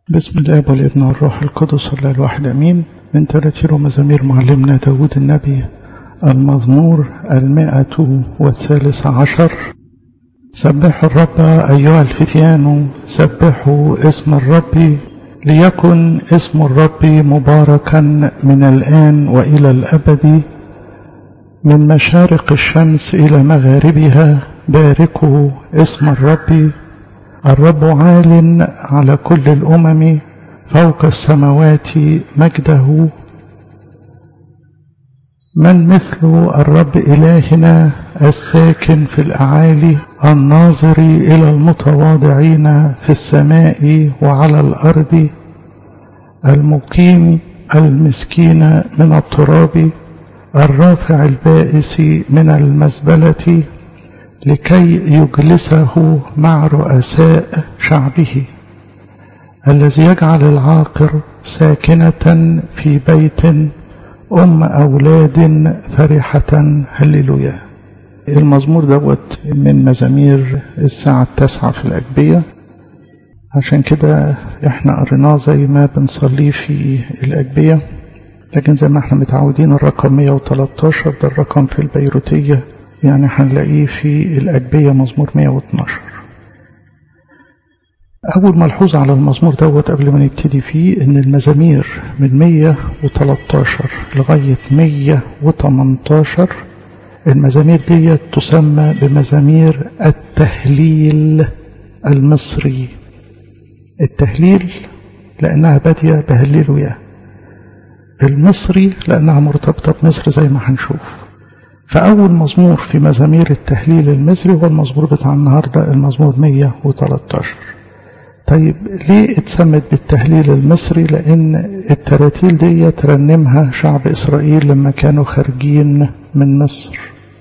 بسم الله والابن والروح القدس الله الواحد امين من تراتير ومزامير معلمنا داود النبي المزمور المائة والثالث عشر سبحوا الرب أيها الفتيان سبحوا اسم الرب ليكن اسم الرب مباركا من الآن وإلى الأبد من مشارق الشمس إلى مغاربها باركوا اسم الرب الرب عال على كل الأمم فوق السماوات مجده من مثل الرب إلهنا الساكن في الأعالي الناظر إلى المتواضعين في السماء وعلى الأرض المقيم المسكين من التراب الرافع البائس من المزبلة لكي يجلسه مع رؤساء شعبه الذي يجعل العاقر ساكنة في بيت أم أولاد فرحة هللويا المزمور دوت من مزامير الساعة التاسعة في الأجبية عشان كده احنا قريناه زي ما بنصليه في الأجبية لكن زي ما احنا متعودين الرقم 113 ده الرقم في البيروتية يعني هنلاقيه في الأجبية مزمور 112 أول ملحوظة على المزمور دوت قبل ما نبتدي فيه إن المزامير من 113 لغاية 118 المزامير ديت تسمى بمزامير التهليل المصري التهليل لأنها بادية بهللويا المصري لأنها مرتبطة بمصر زي ما هنشوف فأول مزمور في مزامير التهليل المصري هو المزمور بتاع النهاردة المزمور 113 طيب ليه اتسمت بالتهليل المصري لأن التراتيل دي ترنمها شعب إسرائيل لما كانوا خارجين من مصر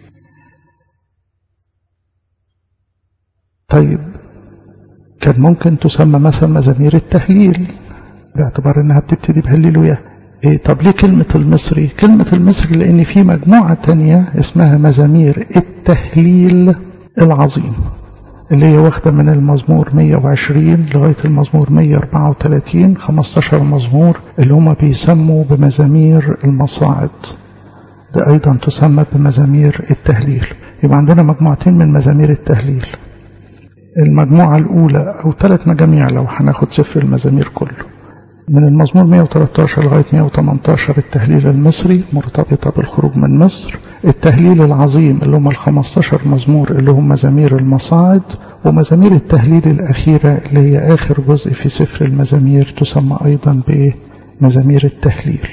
طيب كان ممكن تسمى مثلا مزامير التهليل باعتبار انها بتبتدي بهللويا إيه طب ليه كلمة المصري كلمة المصري لان في مجموعة تانية اسمها مزامير التهليل العظيم اللي هي واخدة من المزمور 120 لغاية المزمور 134 15 مزمور اللي هما بيسموا بمزامير المصاعد ده أيضا تسمى بمزامير التهليل يبقى عندنا مجموعتين من مزامير التهليل المجموعة الأولى أو ثلاث مجاميع لو هناخد سفر المزامير كله من المزمور 113 لغاية 118 التهليل المصري مرتبطة بالخروج من مصر التهليل العظيم اللي هم ال 15 مزمور اللي هم مزامير المصاعد ومزامير التهليل الأخيرة اللي هي آخر جزء في سفر المزامير تسمى أيضا بمزامير التهليل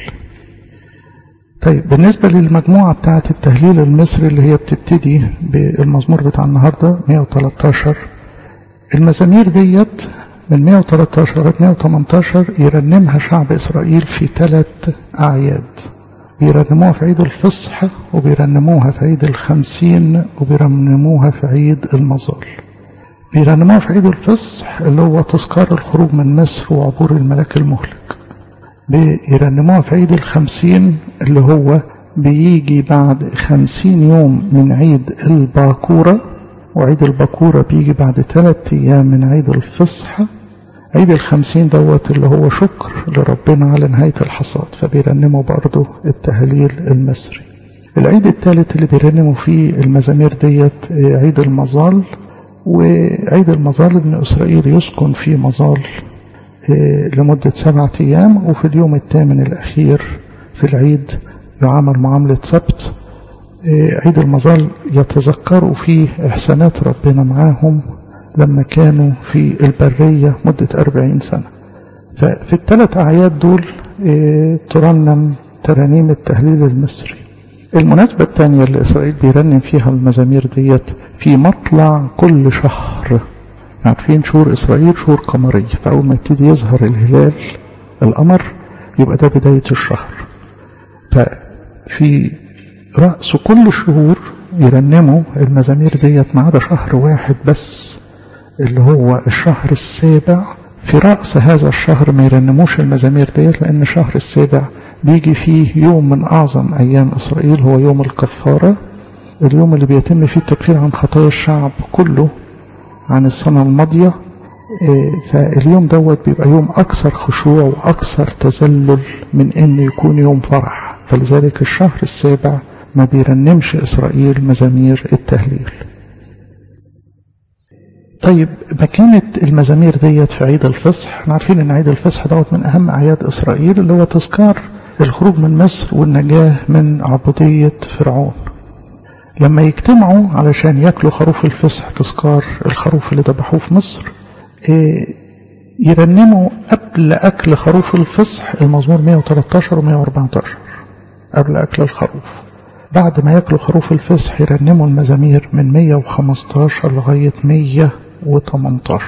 طيب بالنسبة للمجموعة بتاعة التهليل المصري اللي هي بتبتدي بالمزمور بتاع النهاردة 113 المزامير ديت من 113 لغاية 118 يرنمها شعب إسرائيل في ثلاث أعياد بيرنموها في عيد الفصح وبيرنموها في عيد الخمسين وبيرنموها في عيد المظال بيرنموها في عيد الفصح اللي هو تذكار الخروج من مصر وعبور الملاك المهلك بيرنموها في عيد الخمسين اللي هو بيجي بعد خمسين يوم من عيد الباكورة وعيد الباكورة بيجي بعد ثلاثة أيام من عيد الفصح عيد الخمسين دوت اللي هو شكر لربنا على نهاية الحصاد فبيرنموا برضه التهليل المصري العيد الثالث اللي بيرنموا فيه المزامير ديت عيد المظال وعيد المظال ابن إسرائيل يسكن في مظال لمدة سبعة أيام وفي اليوم الثامن الأخير في العيد يعامل معاملة سبت عيد المظال يتذكروا فيه إحسانات ربنا معاهم لما كانوا في البرية مدة أربعين سنة ففي الثلاث أعياد دول ترنم ترانيم التهليل المصري المناسبة الثانية اللي إسرائيل بيرنم فيها المزامير ديت في مطلع كل شهر عارفين شهور إسرائيل شهور قمرية فأول ما يبتدي يظهر الهلال القمر يبقى ده بداية الشهر ففي رأس كل الشهور يرنموا المزامير ديت ما عدا شهر واحد بس اللي هو الشهر السابع في رأس هذا الشهر ما يرنموش المزامير ديت لأن الشهر السابع بيجي فيه يوم من أعظم أيام إسرائيل هو يوم الكفارة اليوم اللي بيتم فيه التكفير عن خطايا الشعب كله عن السنة الماضية فاليوم دوت بيبقى يوم أكثر خشوع وأكثر تذلل من إنه يكون يوم فرح فلذلك الشهر السابع ما بيرنمش إسرائيل مزامير التهليل طيب مكانة المزامير ديت في عيد الفصح احنا عارفين ان عيد الفصح دوت من اهم اعياد اسرائيل اللي هو تذكار الخروج من مصر والنجاة من عبودية فرعون لما يجتمعوا علشان ياكلوا خروف الفصح تذكار الخروف اللي ذبحوه في مصر ايه يرنموا قبل اكل خروف الفصح المزمور 113 و 114 قبل اكل الخروف بعد ما ياكلوا خروف الفصح يرنموا المزامير من 115 لغاية 118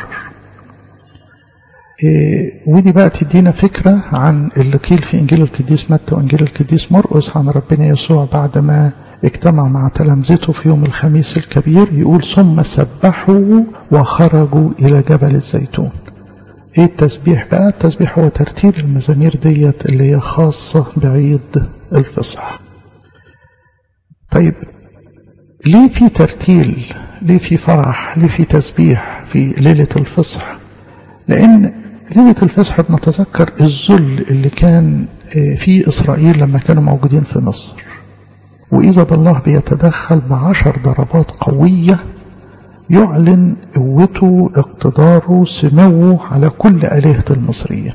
إيه ودي بقى تدينا فكرة عن اللي قيل في إنجيل القديس متى وإنجيل القديس مرقس عن ربنا يسوع بعد ما اجتمع مع تلامذته في يوم الخميس الكبير يقول ثم سبحوا وخرجوا إلى جبل الزيتون ايه التسبيح بقى التسبيح هو ترتيل المزامير ديت اللي هي خاصة بعيد الفصح طيب ليه في ترتيل ليه في فرح ليه في تسبيح في ليلة الفصح لأن ليلة الفصح بنتذكر الذل اللي كان في إسرائيل لما كانوا موجودين في مصر وإذا بالله بيتدخل بعشر ضربات قوية يعلن قوته اقتداره سموه على كل آلهة المصريين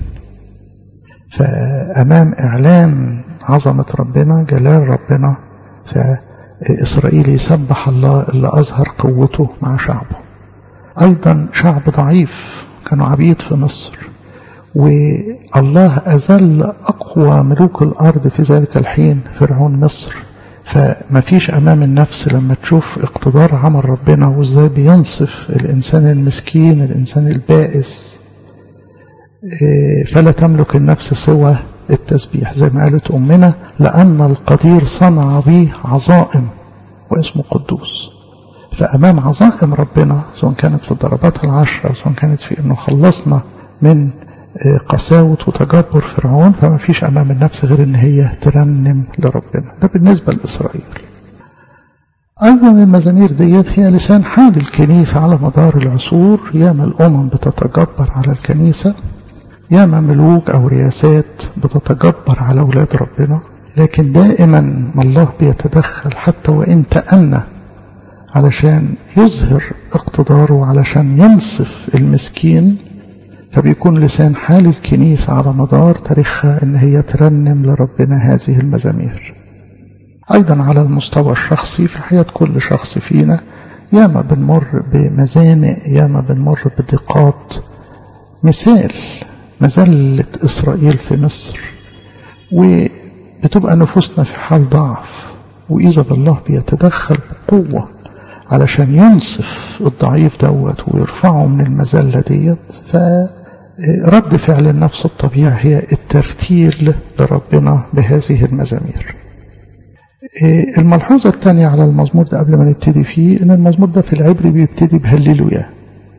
فأمام إعلان عظمة ربنا جلال ربنا فإسرائيل يسبح الله اللي أظهر قوته مع شعبه أيضا شعب ضعيف كانوا عبيد في مصر والله أزل أقوى ملوك الأرض في ذلك الحين فرعون مصر فما فيش أمام النفس لما تشوف اقتدار عمل ربنا وإزاي بينصف الإنسان المسكين الإنسان البائس فلا تملك النفس سوى التسبيح زي ما قالت أمنا لأن القدير صنع بي عظائم واسمه قدوس فأمام عظائم ربنا سواء كانت في الضربات العشرة أو سواء كانت في أنه خلصنا من قساوة وتجبر فرعون فما فيش أمام النفس غير أن هي ترنم لربنا ده بالنسبة لإسرائيل أيضا المزامير ديت هي لسان حال الكنيسة على مدار العصور ياما الأمم بتتجبر على الكنيسة ياما ملوك أو رياسات بتتجبر على أولاد ربنا لكن دائما ما الله بيتدخل حتى وإن تأنى علشان يظهر اقتداره علشان ينصف المسكين فبيكون لسان حال الكنيسة على مدار تاريخها ان هي ترنم لربنا هذه المزامير ايضا على المستوى الشخصي في حياة كل شخص فينا ياما بنمر بمزانق ياما بنمر بضيقات مثال مذلة إسرائيل في مصر وبتبقى نفوسنا في حال ضعف وإذا بالله بيتدخل بقوة علشان ينصف الضعيف دوت ويرفعه من المذلة ديت فرد فعل النفس الطبيعي هي الترتيل لربنا بهذه المزامير الملحوظة الثانية على المزمور ده قبل ما نبتدي فيه ان المزمور ده في العبري بيبتدي بهللويا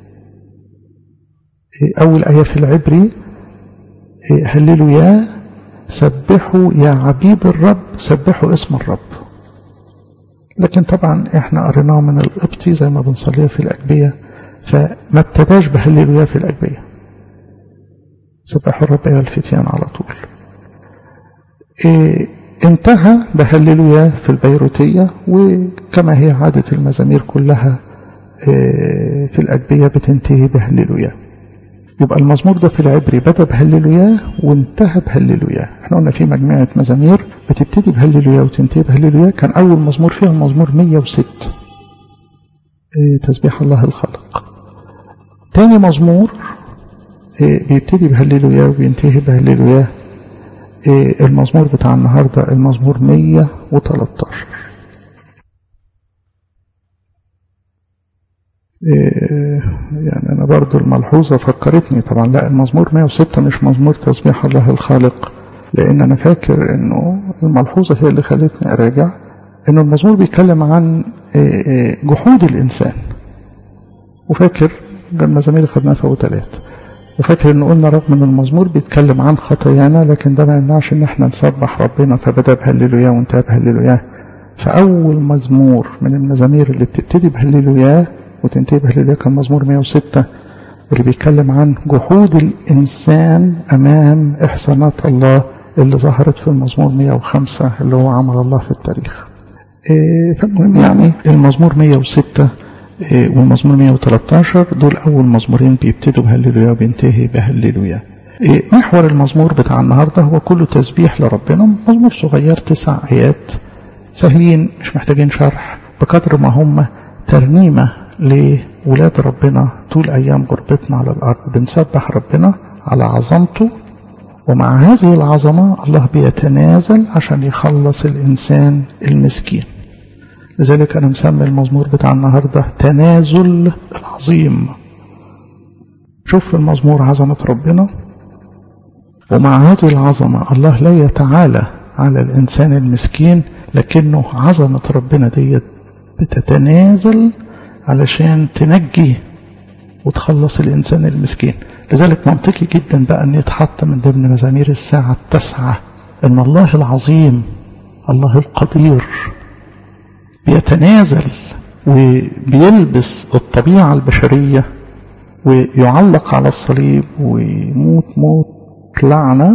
أول آية في العبري هللويا سبحوا يا عبيد الرب سبحوا اسم الرب لكن طبعا احنا قريناه من القبطي زي ما بنصليها في الأجبية فما ابتداش بهللويا في الأجبية سبحوا الرب يا الفتيان على طول إيه انتهى بهللويا في البيروتية وكما هي عادة المزامير كلها إيه في الأجبية بتنتهي بهللويا يبقى المزمور ده في العبري بدأ بهللويا وانتهى بهللويا احنا قلنا في مجموعة مزامير بتبتدي بهللويا وتنتهي بهللويا كان أول مزمور فيها المزمور 106 اه تسبيح الله الخالق تاني مزمور اه بيبتدي بهللويا وبينتهي بهللويا اه المزمور بتاع النهاردة المزمور 113 يعني أنا برضو الملحوظة فكرتني طبعا لا المزمور 106 مش مزمور تسبيح الله الخالق لأن أنا فاكر أنه الملحوظة هي اللي خلتني أراجع أنه المزمور بيتكلم عن جحود الإنسان وفاكر ده المزامير اللي خدناها في ثلاث وفاكر أنه قلنا رغم أن المزمور بيتكلم عن خطايانا لكن ده ما يمنعش أن احنا نسبح ربنا فبدأ بهللويا وانتهى بهللويا فأول مزمور من المزامير اللي بتبتدي بهللويا وتنتهي بهللويا كان مزمور 106 اللي بيتكلم عن جحود الإنسان أمام إحسانات الله اللي ظهرت في المزمور 105 اللي هو عمل الله في التاريخ إيه فالمهم يعني المزمور 106 إيه والمزمور 113 دول أول مزمورين بيبتدوا بهللويا وبينتهي بهللويا إيه محور المزمور بتاع النهاردة هو كله تسبيح لربنا مزمور صغير تسع آيات سهلين مش محتاجين شرح بقدر ما هم ترنيمة لولاد ربنا طول أيام غربتنا على الأرض بنسبح ربنا على عظمته ومع هذه العظمة الله بيتنازل عشان يخلص الإنسان المسكين لذلك أنا مسمي المزمور بتاع النهاردة تنازل العظيم شوف في المزمور عظمة ربنا ومع هذه العظمة الله لا يتعالى على الإنسان المسكين لكنه عظمة ربنا ديت بتتنازل علشان تنجي وتخلص الإنسان المسكين لذلك منطقي جدا بقى أن يتحط من ضمن مزامير الساعة التاسعة أن الله العظيم الله القدير بيتنازل وبيلبس الطبيعة البشرية ويعلق على الصليب ويموت موت لعنة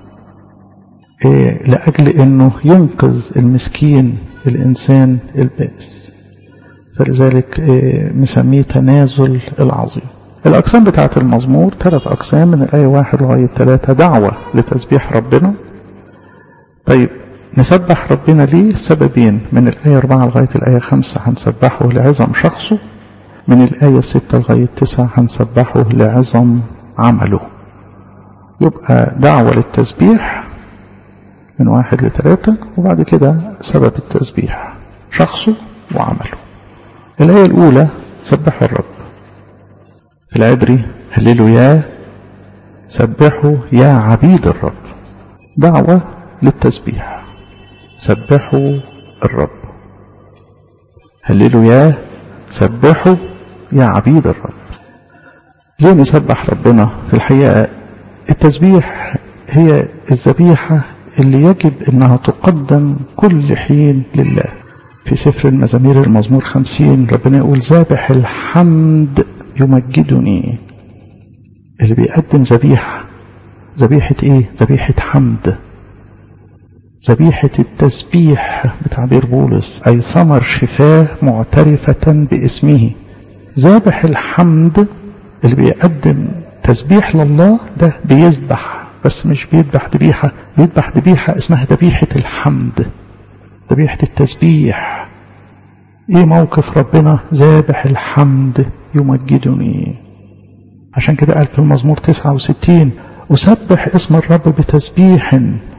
لأجل أنه ينقذ المسكين الإنسان البائس فلذلك مسميه تنازل العظيم الأقسام بتاعة المزمور ثلاث أقسام من الآية واحد لغاية ثلاثة دعوة لتسبيح ربنا طيب نسبح ربنا ليه سببين من الآية أربعة لغاية الآية خمسة هنسبحه لعظم شخصه من الآية ستة لغاية تسعة هنسبحه لعظم عمله يبقى دعوة للتسبيح من واحد لثلاثة وبعد كده سبب التسبيح شخصه وعمله الآية الأولى سبحوا الرب في العبري هللوا يا سبحوا يا عبيد الرب دعوة للتسبيح سبحوا الرب هللوا يا سبحوا يا عبيد الرب ليه نسبح ربنا في الحقيقة التسبيح هي الذبيحة اللي يجب انها تقدم كل حين لله في سفر المزامير المزمور خمسين ربنا يقول ذابح الحمد يمجدني اللي بيقدم ذبيحة ذبيحة ايه ذبيحة حمد ذبيحة التسبيح بتعبير بولس أي ثمر شفاه معترفة باسمه ذابح الحمد اللي بيقدم تسبيح لله ده بيذبح بس مش بيذبح ذبيحة بيذبح ذبيحة اسمها ذبيحة الحمد ذبيحة التسبيح ايه موقف ربنا ذابح الحمد يمجدني عشان كده قال في المزمور 69 أسبح اسم الرب بتسبيح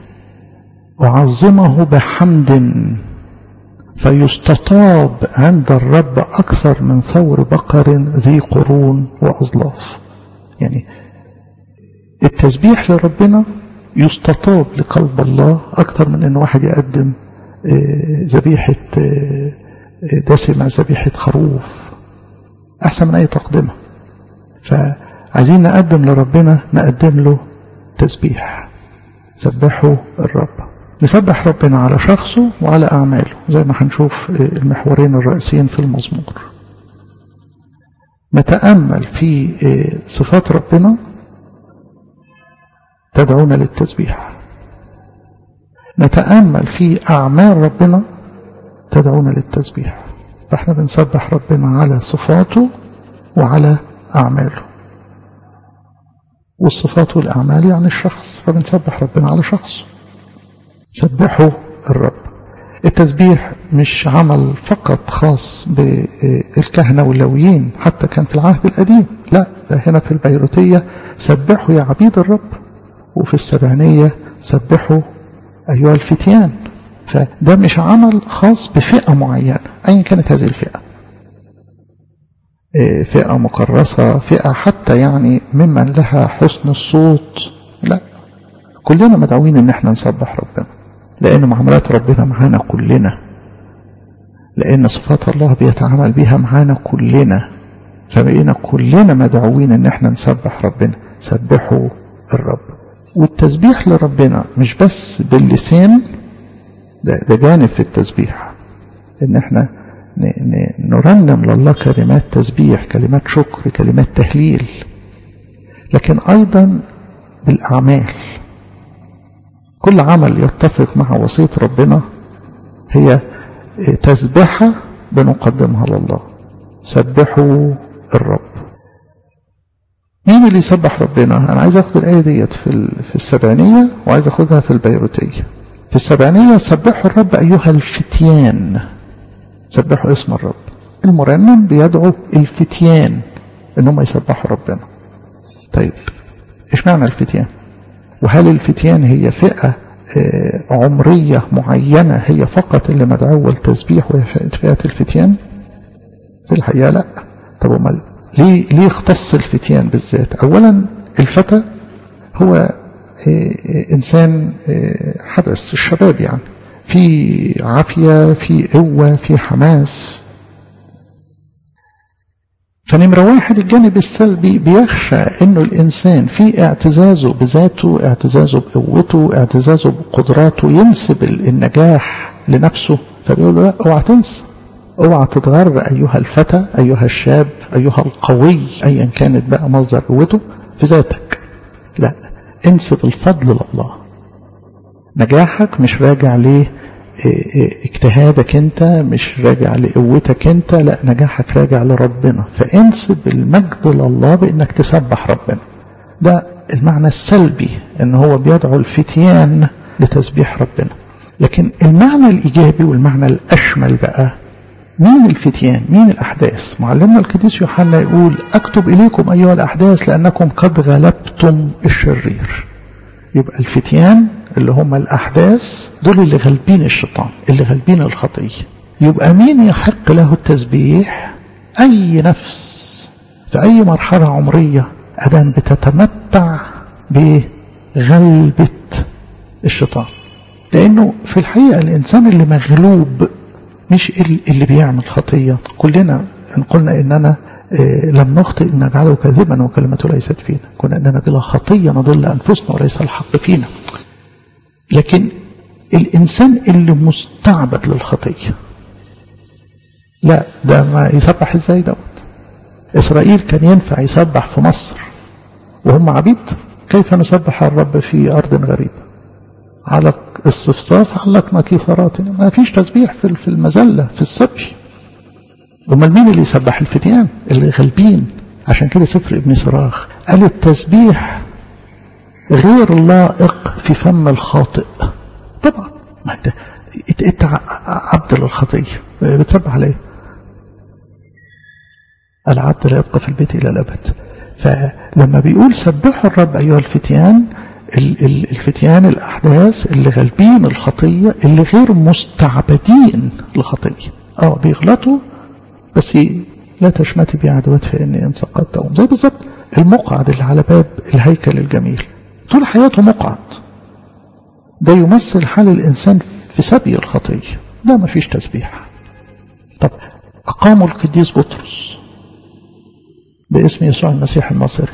أعظمه بحمد فيستطاب عند الرب أكثر من ثور بقر ذي قرون وأظلاف يعني التسبيح لربنا يستطاب لقلب الله أكثر من أن واحد يقدم ذبيحة دسمة ذبيحة خروف أحسن من أي تقدمة فعايزين نقدم لربنا نقدم له تسبيح سبحوا الرب نسبح ربنا على شخصه وعلى أعماله زي ما هنشوف المحورين الرئيسيين في المزمور نتأمل في صفات ربنا تدعونا للتسبيح نتأمل في أعمال ربنا تدعونا للتسبيح فاحنا بنسبح ربنا على صفاته وعلى أعماله والصفات والأعمال يعني الشخص فبنسبح ربنا على شخصه سبحوا الرب التسبيح مش عمل فقط خاص بالكهنة واللويين حتى كان في العهد القديم لا ده هنا في البيروتية سبحوا يا عبيد الرب وفي السبعينية سبحوا أيها الفتيان فده مش عمل خاص بفئة معينة أيا كانت هذه الفئة فئة مكرسة فئة حتى يعني ممن لها حسن الصوت لا كلنا مدعوين ان احنا نسبح ربنا لان معاملات ربنا معانا كلنا لان صفات الله بيتعامل بيها معانا كلنا فبقينا كلنا مدعوين ان احنا نسبح ربنا سبحوا الرب والتسبيح لربنا مش بس باللسان ده, ده جانب في التسبيح ان احنا نرنم لله كلمات تسبيح كلمات شكر كلمات تهليل لكن أيضا بالأعمال كل عمل يتفق مع وصية ربنا هي تسبحة بنقدمها لله سبحوا الرب مين اللي يسبح ربنا انا عايز اخد الايه ديت في في السبعينيه وعايز اخدها في البيروتيه في السبعينيه سبحوا الرب ايها الفتيان سبحوا اسم الرب المرنم بيدعو الفتيان انهم يسبحوا ربنا طيب ايش معنى الفتيان وهل الفتيان هي فئه عمريه معينه هي فقط اللي مدعوه للتسبيح وهي فئه الفتيان في الحقيقه لا طب امال ليه ليه اختص الفتيان بالذات اولا الفتى هو انسان حدث الشباب يعني في عافيه في قوه في حماس فنمرة واحد الجانب السلبي بيخشى انه الانسان في اعتزازه بذاته اعتزازه بقوته اعتزازه بقدراته ينسب النجاح لنفسه فبيقول له لا اوعى تنسى اوعى تتغر ايها الفتى ايها الشاب ايها القوي ايا كانت بقى مصدر قوته في ذاتك لا انسب الفضل لله نجاحك مش راجع ليه اجتهادك انت مش راجع لقوتك انت لا نجاحك راجع لربنا فانسب المجد لله بانك تسبح ربنا ده المعنى السلبي ان هو بيدعو الفتيان لتسبيح ربنا لكن المعنى الايجابي والمعنى الاشمل بقى مين الفتيان مين الأحداث معلمنا القديس يوحنا يقول أكتب إليكم أيها الأحداث لأنكم قد غلبتم الشرير يبقى الفتيان اللي هم الأحداث دول اللي غالبين الشيطان اللي غالبين الخطية يبقى مين يحق له التسبيح أي نفس في أي مرحلة عمرية أدام بتتمتع بغلبة الشيطان لأنه في الحقيقة الإنسان اللي مغلوب مش اللي بيعمل خطية كلنا إن قلنا إننا لم نخطئ نجعله كاذبا وكلمته ليست فينا كنا إننا بلا خطية نضل أنفسنا وليس الحق فينا لكن الإنسان اللي مستعبد للخطية لا ده ما يسبح ازاي دوت إسرائيل كان ينفع يسبح في مصر وهم عبيد كيف نسبح الرب في أرض غريبة على الصفصاف علقنا كثراتنا ما فيش تسبيح في في المذلة في السبي امال مين اللي يسبح الفتيان اللي غالبين عشان كده سفر ابن صراخ قال التسبيح غير لائق في فم الخاطئ طبعا ما انت انت عبد للخطيه بتسبح ليه العبد لا يبقى في البيت الى الابد فلما بيقول سبحوا الرب ايها الفتيان الفتيان الأحداث اللي غالبين الخطية اللي غير مستعبدين للخطية اه بيغلطوا بس لا تشمتي بي عدوات فإني إن سقطت أقوم زي بالظبط المقعد اللي على باب الهيكل الجميل طول حياته مقعد ده يمثل حال الإنسان في سبي الخطية ده ما فيش تسبيح طب أقاموا القديس بطرس باسم يسوع المسيح الناصري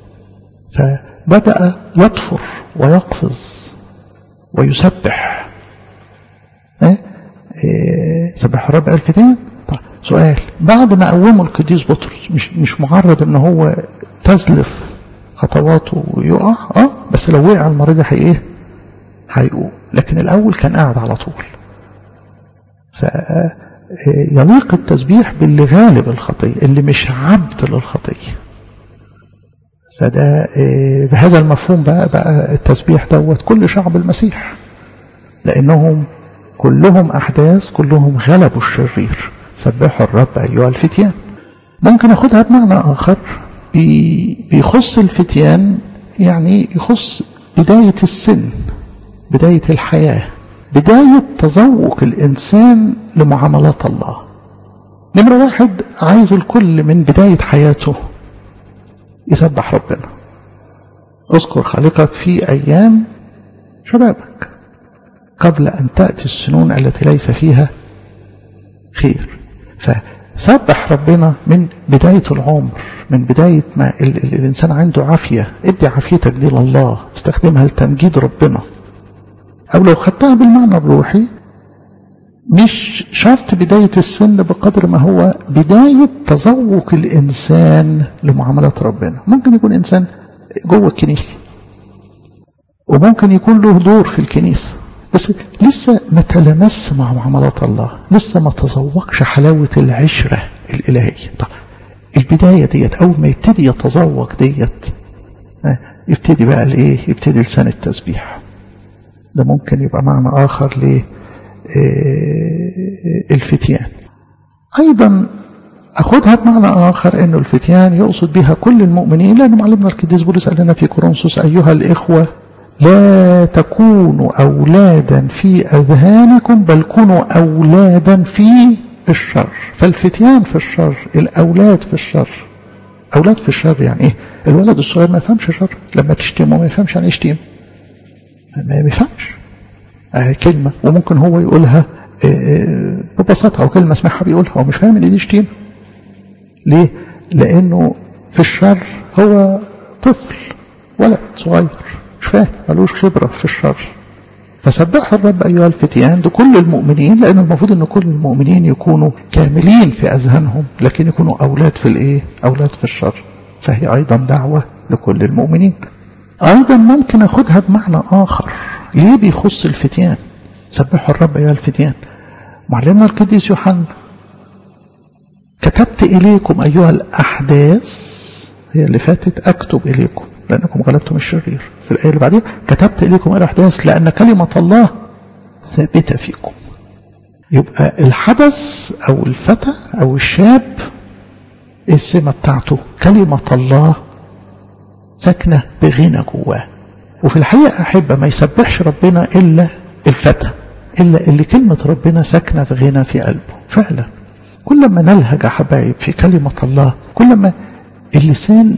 فبدأ يطفر ويقفز ويسبح ايه إيه سبح الرب ألفتين طيب سؤال بعد ما قوموا القديس بطرس مش مش معرض ان هو تزلف خطواته ويقع اه بس لو وقع المريض هي ايه هيقوم لكن الاول كان قاعد على طول فيليق التسبيح باللي غالب الخطيه اللي مش عبد للخطيه فده بهذا المفهوم بقى بقى التسبيح دوت كل شعب المسيح لانهم كلهم احداث كلهم غلبوا الشرير سبحوا الرب ايها الفتيان ممكن اخدها بمعنى اخر بيخص الفتيان يعني يخص بداية السن بداية الحياة بداية تذوق الإنسان لمعاملات الله نمرة واحد عايز الكل من بداية حياته يسبح ربنا اذكر خالقك في أيام شبابك قبل أن تأتي السنون التي ليس فيها خير فسبح ربنا من بداية العمر من بداية ما ال ال الإنسان عنده عافية ادي عافيتك دي لله استخدمها لتمجيد ربنا أو لو خدتها بالمعنى الروحي مش شرط بداية السن بقدر ما هو بداية تذوق الإنسان لمعاملات ربنا ممكن يكون إنسان جوه الكنيسة وممكن يكون له دور في الكنيسة بس لسه ما تلمس مع معاملات الله لسه ما تذوقش حلاوة العشرة الإلهية طب البداية ديت أول ما يبتدي يتذوق ديت يبتدي بقى الايه يبتدي لسان التسبيح ده ممكن يبقى معنى آخر للفتيان أيضا أخذها بمعنى آخر أنه الفتيان يقصد بها كل المؤمنين لأن معلمنا القديس بولس قال لنا في كورنثوس أيها الإخوة لا تكونوا أولادا في أذهانكم بل كونوا أولادا في الشر فالفتيان في الشر الأولاد في الشر أولاد في الشر يعني إيه الولد الصغير ما يفهمش شر لما تشتمه ما يفهمش يعني يشتم ما يفهمش آه كلمة وممكن هو يقولها آه ببساطة أو كلمة اسمعها بيقولها هو مش فاهم إن دي شتيمة ليه؟ لأنه في الشر هو طفل ولد صغير مش فاهم ملوش خبرة في الشر فسبحوا الرب أيها الفتيان ده كل المؤمنين لأن المفروض أن كل المؤمنين يكونوا كاملين في أذهانهم لكن يكونوا أولاد في الإيه؟ أولاد في الشر فهي أيضا دعوة لكل المؤمنين أيضا ممكن أخذها بمعنى آخر ليه بيخص الفتيان سبحوا الرب أيها الفتيان معلمنا القديس يوحنا كتبت إليكم أيها الأحداث هي اللي فاتت أكتب إليكم لأنكم غلبتم الشرير في الآية اللي بعدها كتبت إليكم الأحداث لأن كلمة الله ثابتة فيكم يبقى الحدث أو الفتى أو الشاب السمة بتاعته كلمة الله ساكنة بغنى جواه وفي الحقيقة أحب ما يسبحش ربنا إلا الفتى إلا اللي كلمة ربنا ساكنة في غنى في قلبه فعلا كل ما نلهج يا حبايب في كلمة الله كل ما اللسان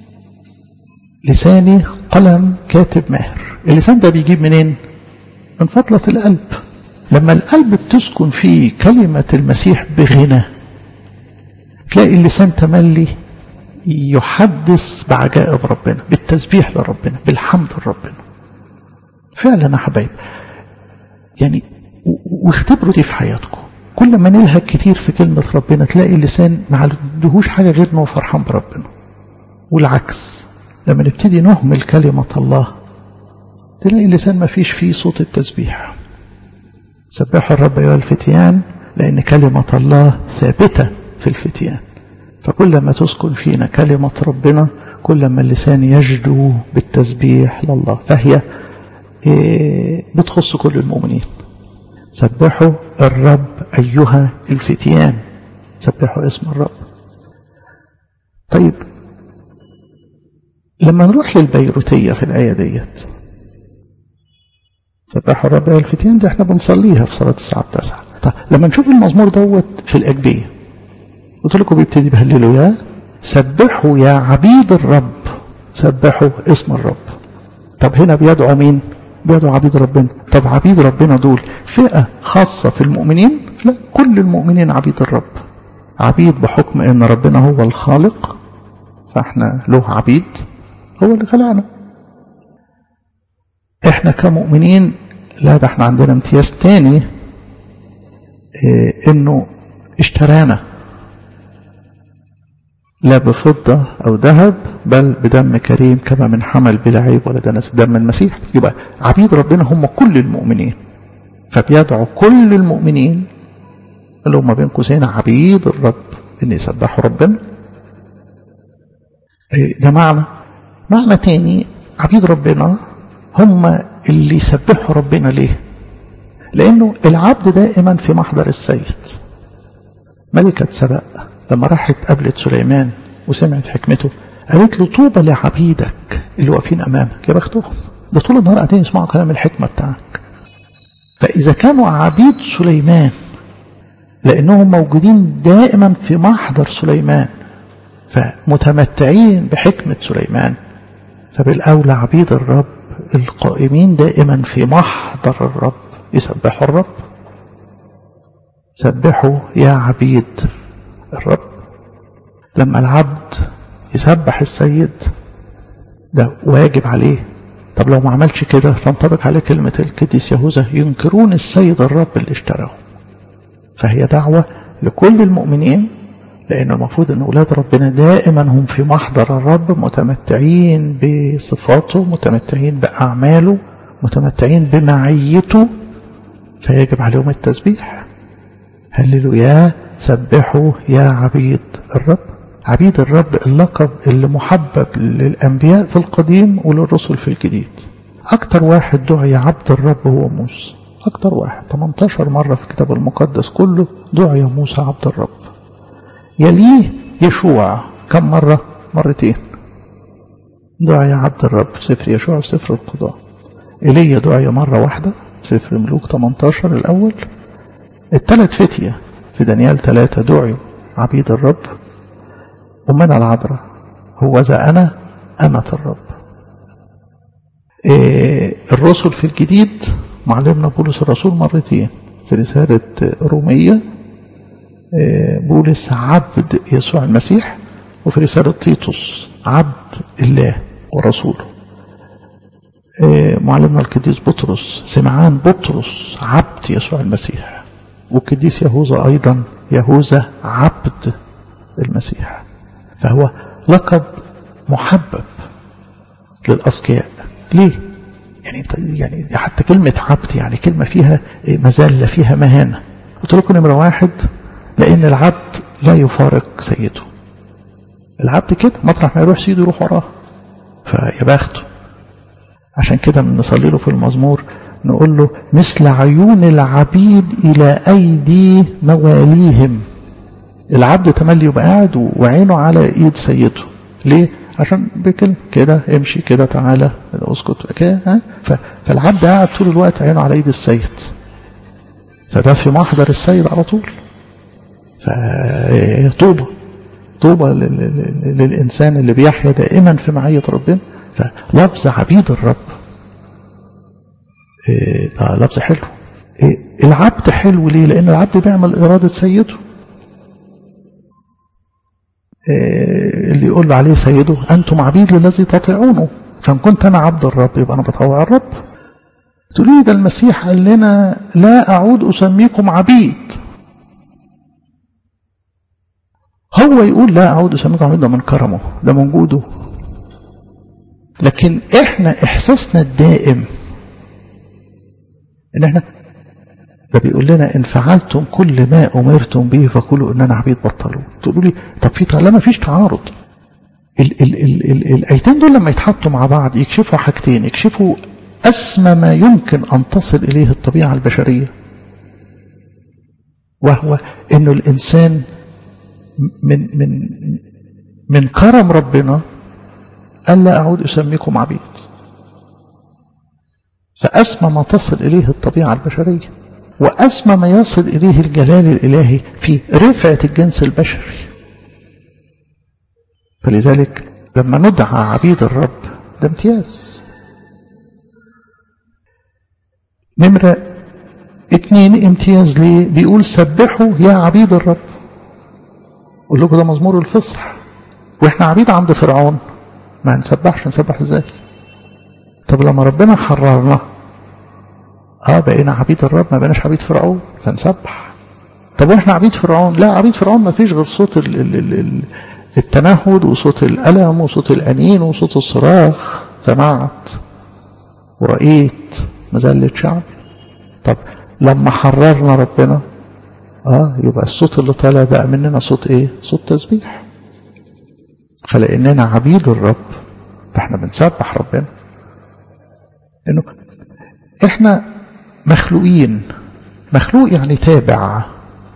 لساني قلم كاتب ماهر اللسان ده بيجيب منين من فضلة القلب لما القلب بتسكن فيه كلمة المسيح بغنى تلاقي اللسان تملي يحدث بعجائب ربنا بالتسبيح لربنا بالحمد لربنا فعلا يا حبايب يعني واختبروا دي في حياتكم كل ما نلهج كتير في كلمة ربنا تلاقي اللسان ما عندهوش حاجة غير انه فرحان بربنا والعكس لما نبتدي نهمل كلمة الله تلاقي اللسان ما فيش فيه صوت التسبيح سبحوا الرب أيها الفتيان لأن كلمة الله ثابتة في الفتيان فكل ما تسكن فينا كلمة ربنا كل ما اللسان يجدو بالتسبيح لله فهي بتخص كل المؤمنين سبحوا الرب أيها الفتيان سبحوا اسم الرب طيب لما نروح للبيروتية في الآية ديت سبحوا الرب أيها الفتيان دي احنا بنصليها في صلاة الساعة التاسعة طيب لما نشوف المزمور دوت في الأجبية قلت لكم بيبتدي بهللوا يا سبحوا يا عبيد الرب سبحوا اسم الرب طب هنا بيدعو مين بيدعو عبيد ربنا طب عبيد ربنا دول فئة خاصة في المؤمنين لا كل المؤمنين عبيد الرب عبيد بحكم ان ربنا هو الخالق فاحنا له عبيد هو اللي خلقنا احنا كمؤمنين لا ده احنا عندنا امتياز تاني اه انه اشترانا لا بفضة أو ذهب بل بدم كريم كما من حمل بلا عيب ولا دنس في دم المسيح يبقى عبيد ربنا هم كل المؤمنين فبيدعو كل المؤمنين اللي هم بين قوسين عبيد الرب ان يسبحوا ربنا ده معنى معنى تاني عبيد ربنا هم اللي يسبحوا ربنا ليه لانه العبد دائما في محضر السيد ملكة سبأ لما راحت قابلت سليمان وسمعت حكمته قالت له طوبى لعبيدك اللي واقفين امامك يا بختهم ده طول النهار قاعدين يسمعوا كلام الحكمه بتاعك فاذا كانوا عبيد سليمان لانهم موجودين دائما في محضر سليمان فمتمتعين بحكمه سليمان فبالاولى عبيد الرب القائمين دائما في محضر الرب يسبحوا الرب سبحوا يا عبيد الرب لما العبد يسبح السيد ده واجب عليه طب لو ما عملش كده تنطبق عليه كلمة القديس يهوذا ينكرون السيد الرب اللي اشتراه فهي دعوة لكل المؤمنين لأن المفروض أن أولاد ربنا دائما هم في محضر الرب متمتعين بصفاته متمتعين بأعماله متمتعين بمعيته فيجب عليهم التسبيح هللويا سبحوا يا عبيد الرب عبيد الرب اللقب اللي محبب للأنبياء في القديم وللرسل في الجديد أكتر واحد دعي عبد الرب هو موسى أكتر واحد 18 مرة في الكتاب المقدس كله دعي موسى عبد الرب يليه يشوع كم مرة مرتين دعي عبد الرب في سفر يشوع في سفر القضاء إيليا دعي مرة واحدة سفر ملوك 18 الأول الثلاث فتية في دانيال ثلاثة دعوا عبيد الرب أمنا العذراء هو ذا أنا أمة الرب إيه الرسل في الجديد معلمنا بولس الرسول مرتين في رسالة رومية إيه بولس عبد يسوع المسيح وفي رسالة تيتوس عبد الله ورسوله إيه معلمنا القديس بطرس سمعان بطرس عبد يسوع المسيح والقديس يهوذا أيضا يهوذا عبد المسيح فهو لقب محبب للأصقياء ليه؟ يعني يعني حتى كلمة عبد يعني كلمة فيها مذلة فيها مهانة قلت لكم نمرة واحد لأن العبد لا يفارق سيده العبد كده مطرح ما يروح سيده يروح وراه فيا بخته عشان كده نصلي له في المزمور نقول له مثل عيون العبيد إلى أيدي مواليهم العبد تملي يبقى قاعد وعينه على ايد سيده ليه عشان بكل كده امشي كده تعالى اسكت كده ها فالعبد قاعد طول الوقت عينه على ايد السيد فده في محضر السيد على طول فطوبة طوبة للإنسان اللي بيحيا دائما في معية ربنا فلفظ عبيد الرب ده لفظ حلو العبد حلو ليه لأن العبد بيعمل إرادة سيده اللي يقول عليه سيده أنتم عبيد للذي تطيعونه فإن كنت أنا عبد الرب يبقى أنا بطوع الرب تقول ده المسيح قال لنا لا أعود أسميكم عبيد هو يقول لا أعود أسميكم عبيد ده من كرمه ده من جوده لكن إحنا إحساسنا الدائم إن إحنا ده بيقول لنا إن فعلتم كل ما أمرتم به فكلوا إن أنا عبيد بطلوا تقولوا لي طب في لا ما فيش تعارض ال ال ال ال الآيتين دول لما يتحطوا مع بعض يكشفوا حاجتين يكشفوا أسمى ما يمكن أن تصل إليه الطبيعة البشرية وهو إنه الإنسان من من من كرم ربنا ألا أعود أسميكم عبيد فأسمى ما تصل إليه الطبيعة البشرية وأسمى ما يصل إليه الجلال الإلهي في رفعة الجنس البشري فلذلك لما ندعى عبيد الرب ده امتياز نمرة اتنين امتياز ليه بيقول سبحوا يا عبيد الرب قول لكم ده مزمور الفصح واحنا عبيد عند فرعون ما نسبحش نسبح ازاي طب لما ربنا حررنا اه بقينا عبيد الرب ما بقيناش عبيد فرعون فنسبح طب واحنا عبيد فرعون لا عبيد فرعون ما فيش غير صوت ال ال ال ال التنهد وصوت الألم وصوت الأنين وصوت الصراخ سمعت ورأيت مذلة شعب طب لما حررنا ربنا اه يبقى الصوت اللي طالع بقى مننا صوت ايه صوت تسبيح فلاننا عبيد الرب فاحنا بنسبح ربنا انه احنا مخلوقين مخلوق يعني تابع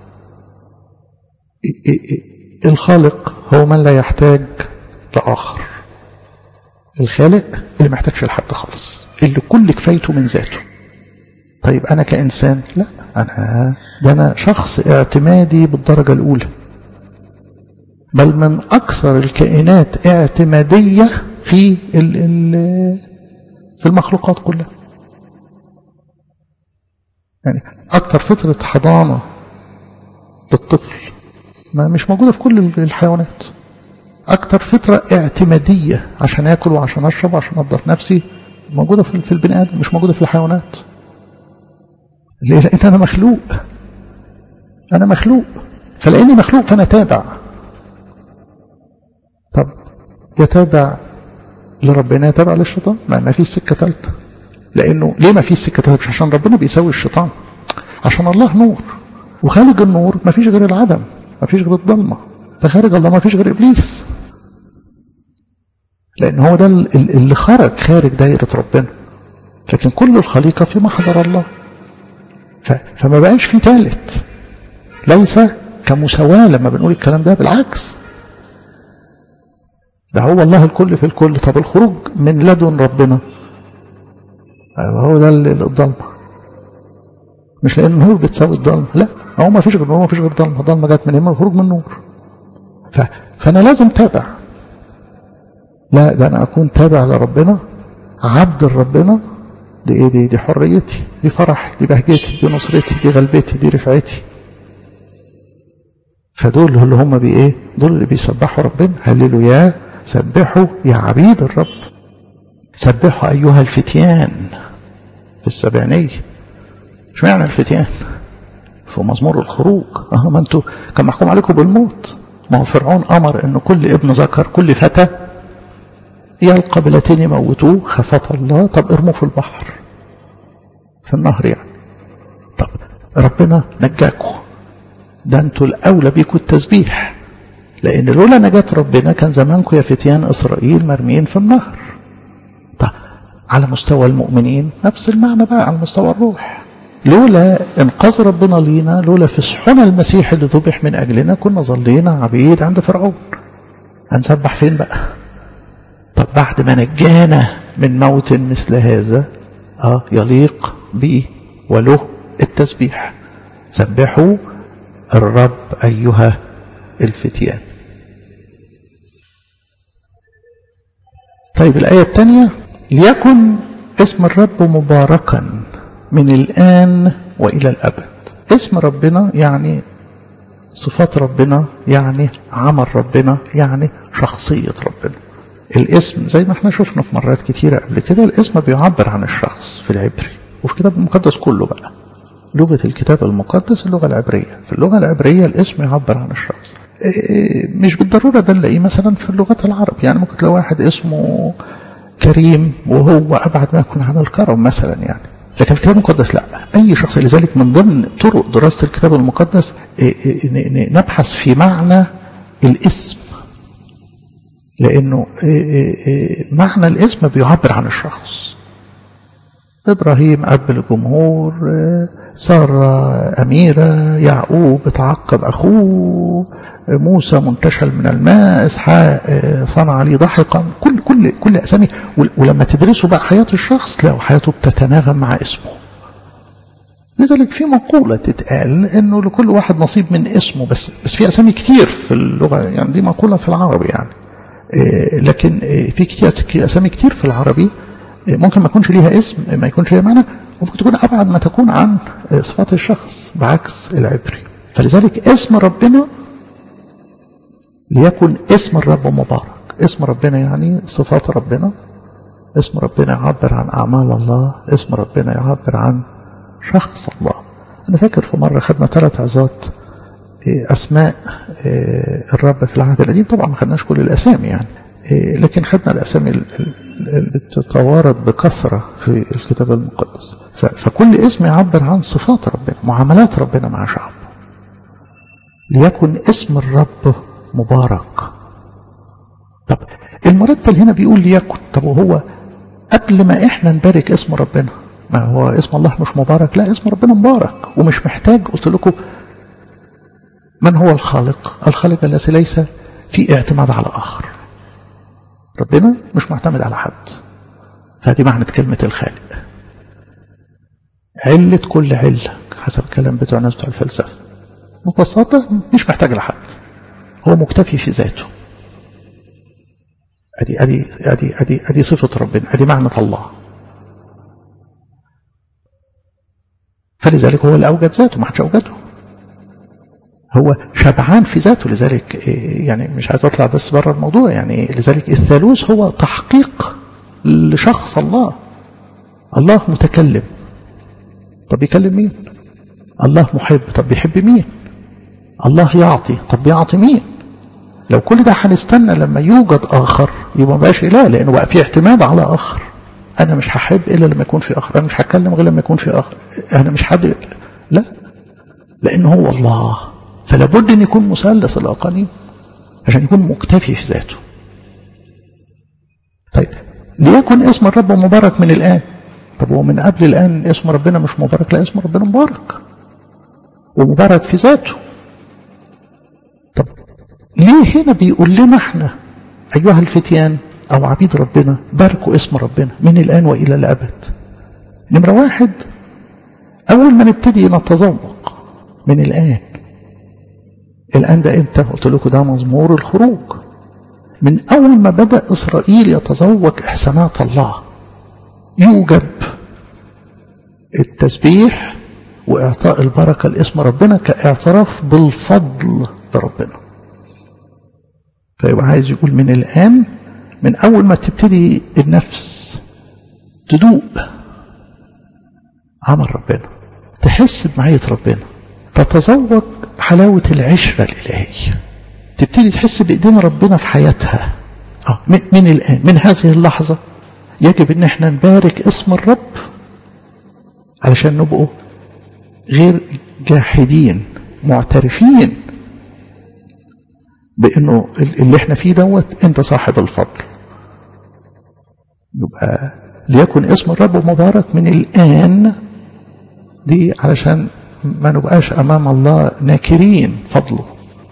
الخالق هو من لا يحتاج لآخر الخالق اللي محتاجش لحد خالص اللي كل كفايته من ذاته طيب أنا كإنسان لا أنا ده أنا شخص اعتمادي بالدرجة الأولى بل من أكثر الكائنات اعتمادية في ال ال في المخلوقات كلها يعني أكثر فترة حضانة للطفل ما مش موجودة في كل الحيوانات أكثر فترة اعتمادية عشان آكل وعشان أشرب وعشان أنظف نفسي موجودة في البني آدم مش موجودة في الحيوانات ليه؟ لأن أنا مخلوق أنا مخلوق فلأني مخلوق فأنا تابع يتابع لربنا يتابع للشيطان ما, ما فيش سكة ثالثة لأنه ليه ما فيش سكة ثالثة مش عشان ربنا بيساوي الشيطان عشان الله نور وخارج النور ما فيش غير العدم ما فيش غير الضلمة فخارج الله ما فيش غير إبليس لأن هو ده اللي خرج خارج دائرة ربنا لكن كل الخليقة في محضر الله فما بقاش في ثالث ليس كمساواة لما بنقول الكلام ده بالعكس ده هو الله الكل في الكل طب الخروج من لدن ربنا هو ده الضلمة مش لأن النور بتساوي الضلمة لا هو ما فيش غير نور ما فيش غير ضلمة الضلمة جت من من الخروج من النور ف... فأنا لازم تابع لا ده أنا أكون تابع لربنا عبد لربنا دي ايه دي دي حريتي دي فرحي دي بهجتي دي نصرتي دي غلبتي دي رفعتي فدول اللي هم بي ايه دول اللي بيسبحوا ربنا هللوا يا سبحوا يا عبيد الرب سبحوا ايها الفتيان في السبعينية مش معنى الفتيان في مزمور الخروج اه ما انتوا كان محكوم عليكم بالموت ما هو فرعون امر ان كل ابن ذكر كل فتى يلقى بلتين يموتوه خفت الله طب ارموه في البحر في النهر يعني طب ربنا نجاكم ده انتوا الاولى بيكم التسبيح لان لولا نجاة ربنا كان زمانكم يا فتيان اسرائيل مرميين في النهر طب على مستوى المؤمنين نفس المعنى بقى على مستوى الروح لولا انقاذ ربنا لينا لولا فسحنا المسيح اللي ذبح من اجلنا كنا ظلينا عبيد عند فرعون هنسبح فين بقى طب بعد ما نجانا من موت مثل هذا اه يليق به وله التسبيح سبحوا الرب أيها الفتيان طيب الآية الثانية ليكن اسم الرب مباركا من الآن وإلى الأبد اسم ربنا يعني صفات ربنا يعني عمل ربنا يعني شخصية ربنا الاسم زي ما احنا شفنا في مرات كتيرة قبل كده الاسم بيعبر عن الشخص في العبري وفي الكتاب المقدس كله بقى لغة الكتاب المقدس اللغة العبرية في اللغة العبرية الاسم يعبر عن الشخص مش بالضرورة ده نلاقيه مثلا في اللغة العرب يعني ممكن تلاقي واحد اسمه كريم وهو أبعد ما يكون عن الكرم مثلا يعني لكن الكتاب المقدس لا أي شخص لذلك من ضمن طرق دراسة الكتاب المقدس نبحث في معنى الاسم لأنه معنى الاسم بيعبر عن الشخص إبراهيم أب الجمهور سارة أميرة يعقوب اتعقب أخوه موسى منتشل من الماء إسحاق صنع لي ضحكا كل كل كل أسامي ولما تدرسوا بقى حياة الشخص تلاقوا حياته بتتناغم مع اسمه لذلك في مقولة تتقال انه لكل واحد نصيب من اسمه بس بس في اسامي كتير في اللغة يعني دي مقولة في العربي يعني لكن في كتير اسامي كتير في العربي ممكن ما يكونش ليها اسم ما يكونش ليها معنى وممكن تكون ابعد ما تكون عن صفات الشخص بعكس العبري فلذلك اسم ربنا ليكن اسم الرب مبارك اسم ربنا يعني صفات ربنا اسم ربنا يعبر عن اعمال الله اسم ربنا يعبر عن شخص الله انا فاكر في مره خدنا ثلاث عظات اسماء الرب في العهد القديم طبعا ما خدناش كل الاسامي يعني لكن خدنا الاسامي اللي بتتوارد بكثره في الكتاب المقدس فكل اسم يعبر عن صفات ربنا معاملات ربنا مع شعبه ليكن اسم الرب مبارك طب المرتل هنا بيقول ليكن طب وهو قبل ما احنا نبارك اسم ربنا ما هو اسم الله مش مبارك لا اسم ربنا مبارك ومش محتاج قلت لكم من هو الخالق الخالق الذي ليس في اعتماد على آخر ربنا مش معتمد على حد فهذه معنى كلمة الخالق علة كل علة حسب الكلام بتوع الناس بتوع الفلسفة ببساطة مش محتاج لحد هو مكتفي في ذاته ادي ادي ادي ادي ادي صفة ربنا ادي معنى الله فلذلك هو اللي اوجد ذاته ما حدش اوجده هو شبعان في ذاته لذلك يعني مش عايز اطلع بس بره الموضوع يعني لذلك الثالوث هو تحقيق لشخص الله الله متكلم طب يكلم مين الله محب طب بيحب مين الله يعطي طب بيعطي مين لو كل ده هنستنى لما يوجد آخر يبقى ما بقاش إله لأنه بقى في اعتماد على آخر أنا مش هحب إلا لما يكون في آخر أنا مش هتكلم غير لما يكون في آخر أنا مش حد لا لأنه هو الله فلا بد أن يكون مثلث الأقانيم عشان يكون مكتفي في ذاته طيب ليكن اسم الرب مبارك من الآن طب هو من قبل الآن اسم ربنا مش مبارك لا اسم ربنا مبارك ومبارك في ذاته طب ليه هنا بيقول لنا احنا أيها الفتيان أو عبيد ربنا باركوا اسم ربنا من الآن وإلى الأبد نمرة واحد أول ما نبتدي نتذوق من الآن الآن ده إمتى قلت لكم ده مزمور الخروج من أول ما بدأ إسرائيل يتذوق إحسانات الله يوجب التسبيح وإعطاء البركة لاسم ربنا كاعتراف بالفضل لربنا فيبقى عايز يقول من الآن من أول ما تبتدي النفس تدوق عمل ربنا تحس بمعية ربنا تتذوق حلاوة العشرة الإلهية تبتدي تحس بإيدين ربنا في حياتها آه من, من الآن من هذه اللحظة يجب ان احنا نبارك اسم الرب علشان نبقوا غير جاحدين معترفين بانه اللي احنا فيه دوت انت صاحب الفضل يبقى ليكن اسم الرب مبارك من الان دي علشان ما نبقاش امام الله ناكرين فضله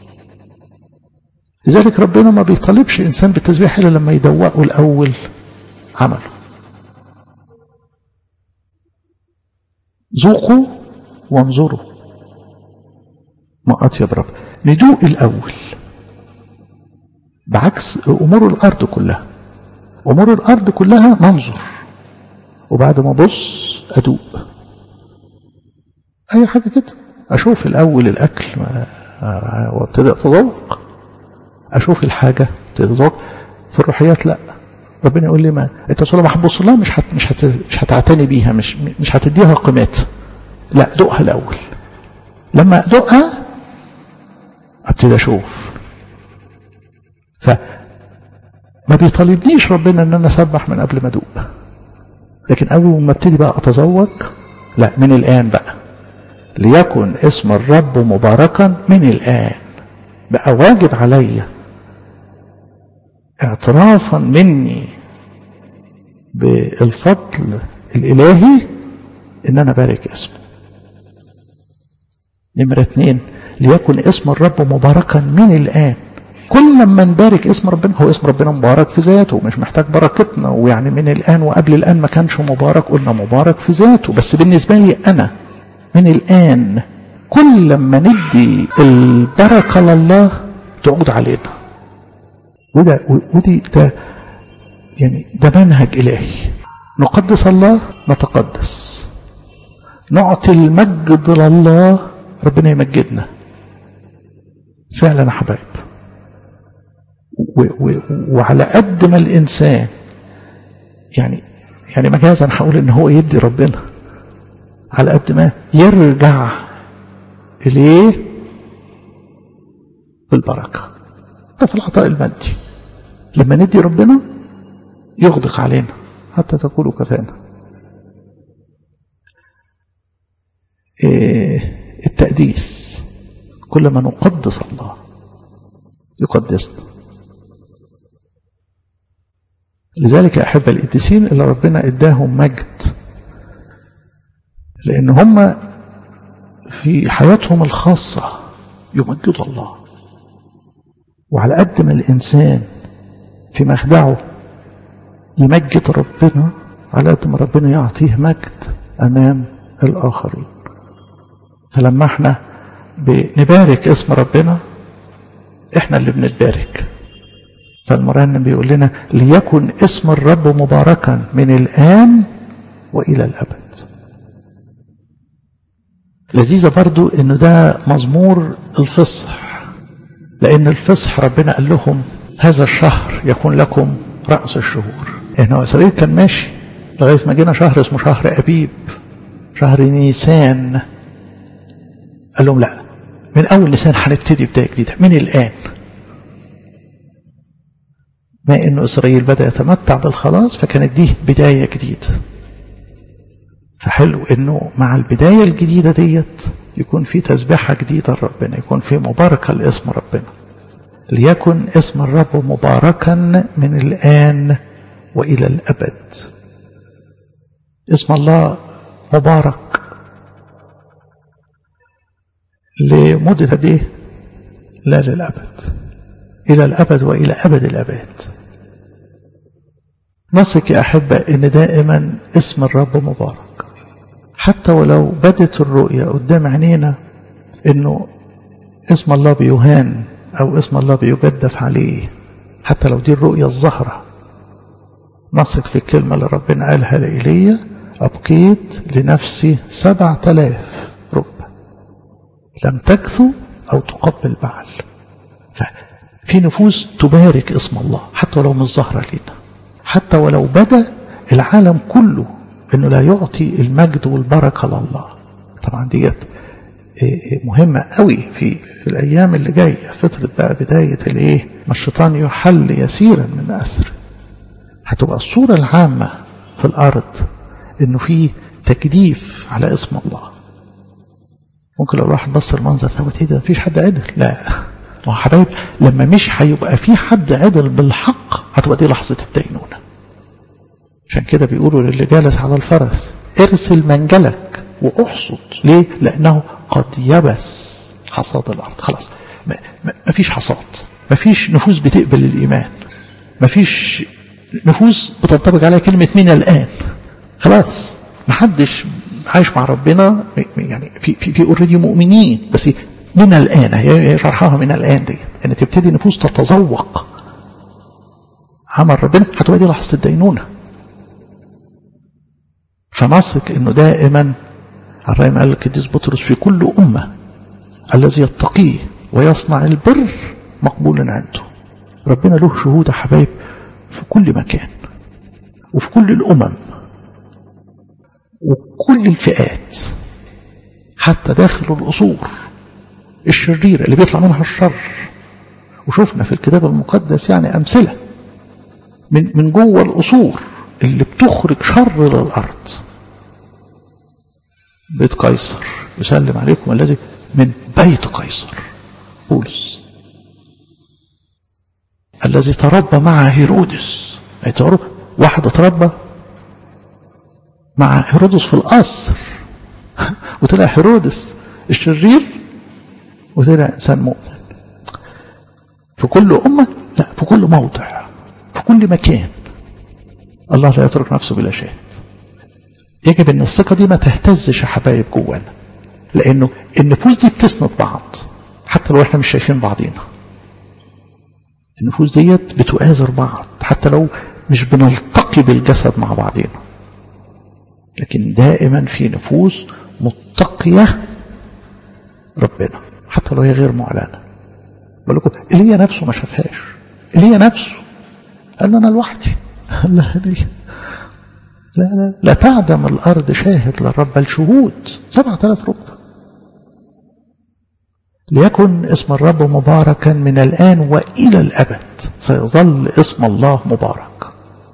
لذلك ربنا ما بيطالبش انسان بالتسبيح الا لما يدوقه الاول عمله ذوقوا وانظروا ما أطيب رب ندوق الأول بعكس أمور الأرض كلها أمور الأرض كلها منظر وبعد ما أبص أدوق أي حاجة كده أشوف الأول الأكل وابتدأ أتذوق أشوف الحاجة أتذوق في الروحيات لأ ربنا يقول لي ما انت صلاه ما هتبص لها مش هت... مش هت... مش هتعتني بيها مش مش هتديها قيمتها لا دوقها الاول لما ادوقها ابتدي اشوف ف ما بيطالبنيش ربنا ان انا اسبح من قبل ما ادوق لكن اول ما ابتدي بقى اتذوق لا من الان بقى ليكن اسم الرب مباركا من الان بقى واجب عليا اعترافا مني بالفضل الإلهي إن أنا بارك اسمه نمرة اتنين ليكن اسم الرب مباركا من الآن كل ما نبارك اسم ربنا هو اسم ربنا مبارك في ذاته مش محتاج بركتنا ويعني من الآن وقبل الآن ما كانش مبارك قلنا مبارك في ذاته بس بالنسبة لي أنا من الآن كل ما ندي البركة لله تعود علينا وده ودي ده يعني ده منهج إلهي نقدس الله نتقدس نعطي المجد لله ربنا يمجدنا فعلا يا حبايب وعلى قد ما الإنسان يعني يعني مجازا هقول إن هو يدي ربنا على قد ما يرجع إليه بالبركة ده في العطاء المادي لما ندي ربنا يغدق علينا حتى تقولوا كفانا إيه التقديس كل ما نقدس الله يقدسنا لذلك أحب القديسين اللي ربنا إداهم مجد لأن هم في حياتهم الخاصة يمجدوا الله وعلى قد ما الإنسان في مخدعه يمجد ربنا على قد ما ربنا يعطيه مجد أمام الآخرين فلما احنا بنبارك اسم ربنا احنا اللي بنتبارك فالمرنم بيقول لنا ليكن اسم الرب مباركا من الآن وإلى الأبد لذيذة برضو انه ده مزمور الفصح لأن الفصح ربنا قال لهم هذا الشهر يكون لكم رأس الشهور هنا إسرائيل كان ماشي لغاية ما جينا شهر اسمه شهر أبيب شهر نيسان قال لهم لا من أول نيسان هنبتدي بداية جديدة من الآن ما انه اسرائيل بدا يتمتع بالخلاص فكانت دي بدايه جديده فحلو انه مع البدايه الجديده ديت يكون في تسبيحه جديده لربنا يكون في مباركه لاسم ربنا ليكن اسم الرب مباركا من الان والى الابد اسم الله مبارك لمدة قد ايه؟ لا للأبد إلى الأبد وإلى أبد الأبد نثق يا أحبة إن دائما اسم الرب مبارك حتى ولو بدت الرؤية قدام عينينا إنه اسم الله بيهان أو اسم الله بيجدف عليه حتى لو دي الرؤية الظاهرة نثق في الكلمة اللي ربنا قالها لإيليا أبقيت لنفسي سبعة آلاف رب لم تكثو أو تقبل بعل ففي نفوس تبارك اسم الله حتى ولو مش ظاهرة لنا حتى ولو بدا العالم كله انه لا يعطي المجد والبركة لله طبعا ديت مهمة قوي في في الأيام اللي جاية فترة بقى بداية الإيه ما الشيطان يحل يسيرا من أثر هتبقى الصورة العامة في الأرض إنه في تجديف على اسم الله ممكن لو الواحد بص المنظر دوت ايه ده مفيش حد عدل لا ما هو حبايب لما مش هيبقى في حد عدل بالحق هتبقى دي لحظة الدينونة عشان كده بيقولوا للي جالس على الفرس ارسل منجلك واحصد ليه لانه قد يبس حصاد الارض خلاص ما فيش حصاد ما فيش نفوس بتقبل الايمان ما فيش نفوس بتنطبق عليها كلمة من الآن خلاص ما حدش عايش مع ربنا يعني في في في اوريدي مؤمنين بس من الآن هي شرحها من الآن دي ان تبتدي نفوس تتذوق عمل ربنا هتبقى دي لحظة الدينونة فنثق انه دائما الرأي قال القديس بطرس في كل أمة الذي يتقيه ويصنع البر مقبول عنده ربنا له شهود حبايب في كل مكان وفي كل الأمم وكل الفئات حتى داخل الأصول الشريرة اللي بيطلع منها الشر وشفنا في الكتاب المقدس يعني أمثلة من من جوه الأصول اللي بتخرج شر للأرض بيت قيصر يسلم عليكم الذي من بيت قيصر بولس الذي تربى مع هيرودس واحد تربى مع هيرودس في القصر وطلع هيرودس الشرير وطلع انسان مؤمن في كل امه لا في كل موضع في كل مكان الله لا يترك نفسه بلا شاهد يجب ان الثقه دي ما تهتزش يا حبايب جوانا لانه النفوس دي بتسند بعض حتى لو احنا مش شايفين بعضينا النفوس ديت بتؤازر بعض حتى لو مش بنلتقي بالجسد مع بعضينا لكن دائما في نفوس متقية ربنا حتى لو هي غير معلنة بقول لكم ايليا نفسه ما شافهاش ايليا نفسه قال انا لوحدي لا لي لا لا لا تعدم الارض شاهد للرب بل شهود سبعة آلاف رب ليكن اسم الرب مباركا من الآن وإلى الأبد سيظل اسم الله مبارك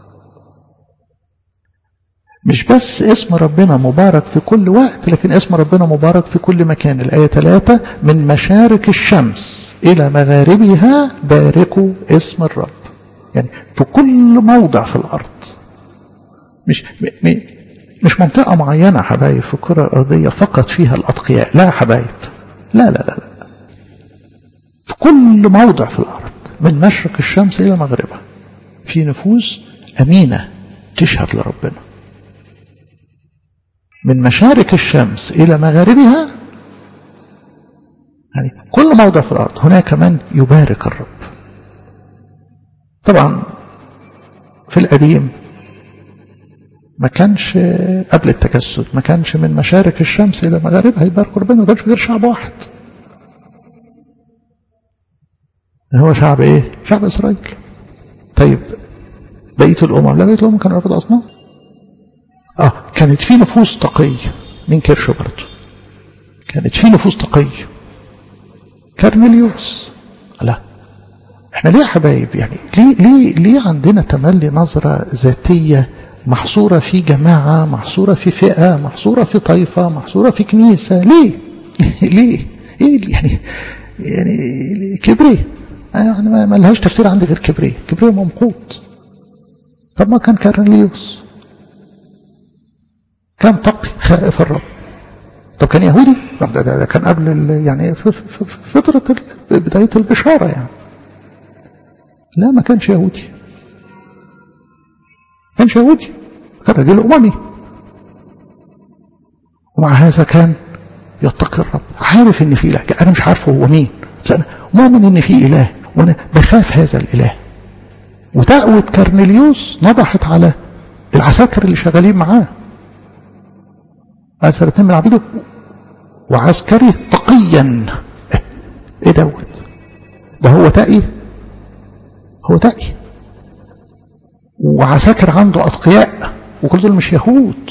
مش بس اسم ربنا مبارك في كل وقت لكن اسم ربنا مبارك في كل مكان الآية 3 من مشارق الشمس إلى مغاربها باركوا اسم الرب يعني في كل موضع في الأرض مش مش منطقة معينة حبايب في الكرة الأرضية فقط فيها الأتقياء لا حبايب لا لا لا, لا. في كل موضع في الأرض من مشرق الشمس إلى مغربها في نفوس أمينة تشهد لربنا من مشارق الشمس إلى مغاربها يعني كل موضع في الأرض هناك من يبارك الرب طبعا في القديم ما كانش قبل التجسد ما كانش من مشارق الشمس إلى مغاربها يبارك ربنا ما كانش غير شعب واحد هو شعب ايه شعب اسرائيل طيب بقيه الامم لا بقيه الامم كانوا رافض اصنام اه كانت في نفوس تقيه من كرش برضه كانت في نفوس تقيه كارنيليوس لا احنا ليه يا حبايب يعني ليه ليه ليه عندنا تملي نظرة ذاتية محصورة في جماعة محصورة في فئة محصورة في طائفة محصورة في كنيسة ليه ليه ايه يعني يعني كبري يعني ما لهاش تفسير عندي غير كبري كبري ممقوت طب ما كان كارنليوس كان تقي خائف الرب طب كان يهودي ده, ده, ده كان قبل يعني في فترة بداية البشارة يعني لا ما كانش يهودي ما كانش يهودي كان رجل أممي ومع هذا كان يتقي الرب عارف ان في اله انا مش عارفه هو مين بس انا مؤمن ان في اله وانا بخاف هذا الاله وتقوى كرنليوس نضحت على العساكر اللي شغالين معاه عسكرتين من عبيده وعسكري تقيا ايه دوت ده هو تقي هو تقي وعساكر عنده اتقياء وكل دول مش يهود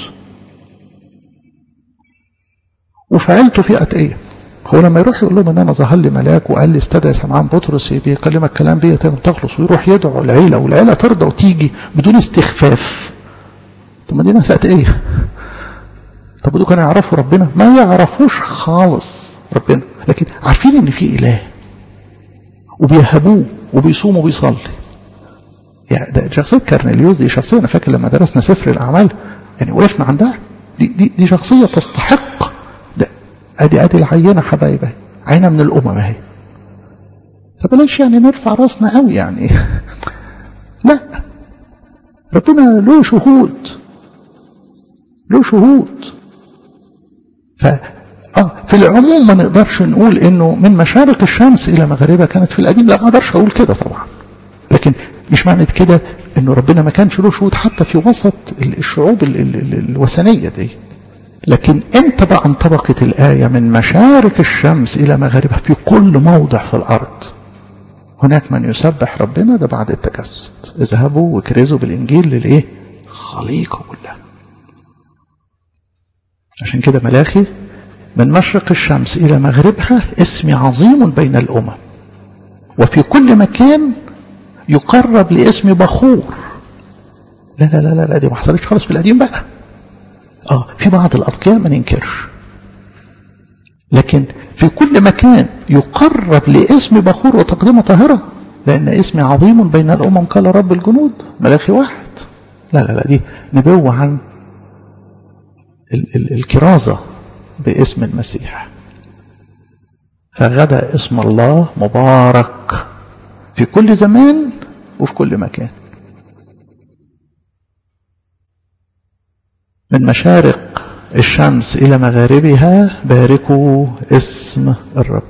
وفعلته في اتقيه هو لما يروح يقول لهم ان انا ظهر لي ملاك وقال لي استدعي سمعان بطرس بيكلمك كلام بيه تخلص ويروح يدعو العيله والعيله ترضى وتيجي بدون استخفاف طب ما دي ناس اتقيه طب دول كانوا يعرفوا ربنا ما يعرفوش خالص ربنا لكن عارفين ان في اله وبيهبوه وبيصوم وبيصلي يعني ده شخصيه كارنيليوس دي شخصيه انا فاكر لما درسنا سفر الاعمال يعني وقفنا عندها دي دي دي شخصيه تستحق ده ادي ادي العينه حبايبي عينه من الامم اهي فبلاش يعني نرفع راسنا قوي يعني لا ربنا له شهود له شهود ف اه في العموم ما نقدرش نقول انه من مشارق الشمس الى مغربها كانت في القديم لا ما اقدرش اقول كده طبعا لكن مش معنى كده انه ربنا ما كانش له شهود حتى في وسط الشعوب ال ال ال الوثنيه دي لكن امتى بقى انطبقت الايه من مشارق الشمس الى مغاربها في كل موضع في الارض هناك من يسبح ربنا ده بعد التجسد اذهبوا وكرزوا بالانجيل للايه خليقه كلها عشان كده ملاخي من مشرق الشمس إلى مغربها اسمي عظيم بين الأمم وفي كل مكان يقرب لاسم بخور لا لا لا لا دي ما حصلتش خالص في القديم بقى اه في بعض الأتقياء ما ننكرش لكن في كل مكان يقرب لاسم بخور وتقدمه طاهرة لأن اسمي عظيم بين الأمم قال رب الجنود ملاخي واحد لا لا لا دي نبوة عن ال ال الكرازة باسم المسيح فغدا اسم الله مبارك في كل زمان وفي كل مكان من مشارق الشمس إلى مغاربها باركوا اسم الرب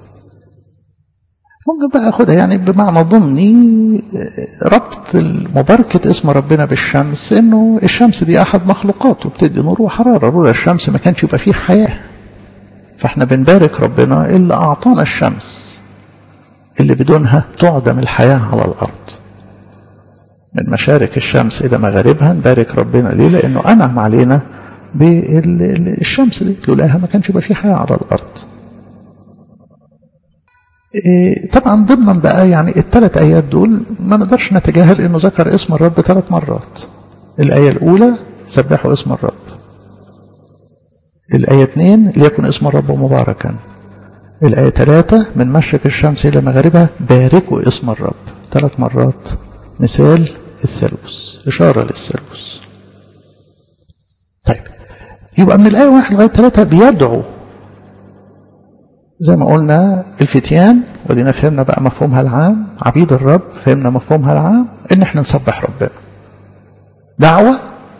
ممكن بقى أخدها يعني بمعنى ضمني ربط مباركة اسم ربنا بالشمس إنه الشمس دي أحد مخلوقاته بتدي نور وحرارة لولا الشمس ما كانش يبقى فيه حياة فإحنا بنبارك ربنا اللي أعطانا الشمس اللي بدونها تعدم الحياة على الأرض من مشارق الشمس إلى مغاربها نبارك ربنا ليه لأنه أنعم علينا بالشمس دي لولاها ما كانش يبقى فيه حياة على الأرض طبعا ضمنا بقى يعني الثلاث آيات دول ما نقدرش نتجاهل انه ذكر اسم الرب ثلاث مرات الآية الأولى سبحوا اسم الرب الآية اثنين ليكن اسم الرب مباركا الآية ثلاثة من مشرق الشمس إلى مغربها باركوا اسم الرب ثلاث مرات مثال الثالوث إشارة للثالوث طيب يبقى من الآية واحد لغاية ثلاثة بيدعو زي ما قلنا الفتيان ودينا فهمنا بقى مفهومها العام عبيد الرب فهمنا مفهومها العام ان احنا نسبح ربنا دعوة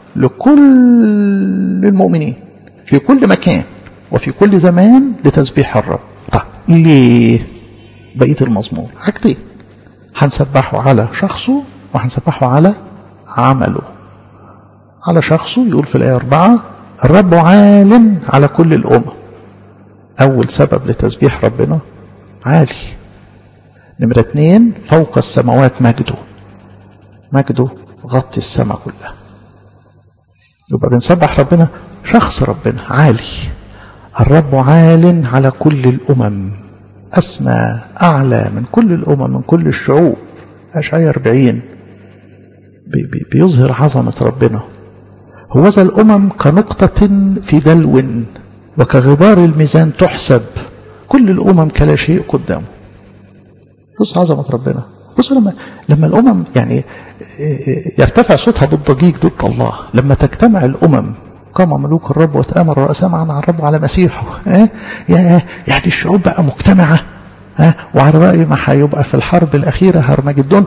لكل المؤمنين في كل مكان وفي كل زمان لتسبيح الرب طيب ليه بقية المزمور حاجتين هنسبحه على شخصه وهنسبحه على عمله على شخصه يقول في الآية أربعة الرب عال على كل الأمم أول سبب لتسبيح ربنا عالي نمرة اتنين فوق السماوات مجده مجده غطي السماء كلها يبقى بنسبح ربنا شخص ربنا عالي الرب عال على كل الأمم أسمى أعلى من كل الأمم من كل الشعوب أشعية 40 بي بي بيظهر عظمة ربنا هوذا الأمم كنقطة في دلو وكغبار الميزان تحسب كل الأمم كلا شيء قدامه بص عظمة ربنا بص لما لما الأمم يعني يرتفع صوتها بالضجيج ضد الله لما تجتمع الأمم قام ملوك الرب وتآمر رؤساء معا على الرب وعلى مسيحه اه يعني الشعوب بقى مجتمعة اه وعلى رأي ما هيبقى في الحرب الأخيرة هرمجدون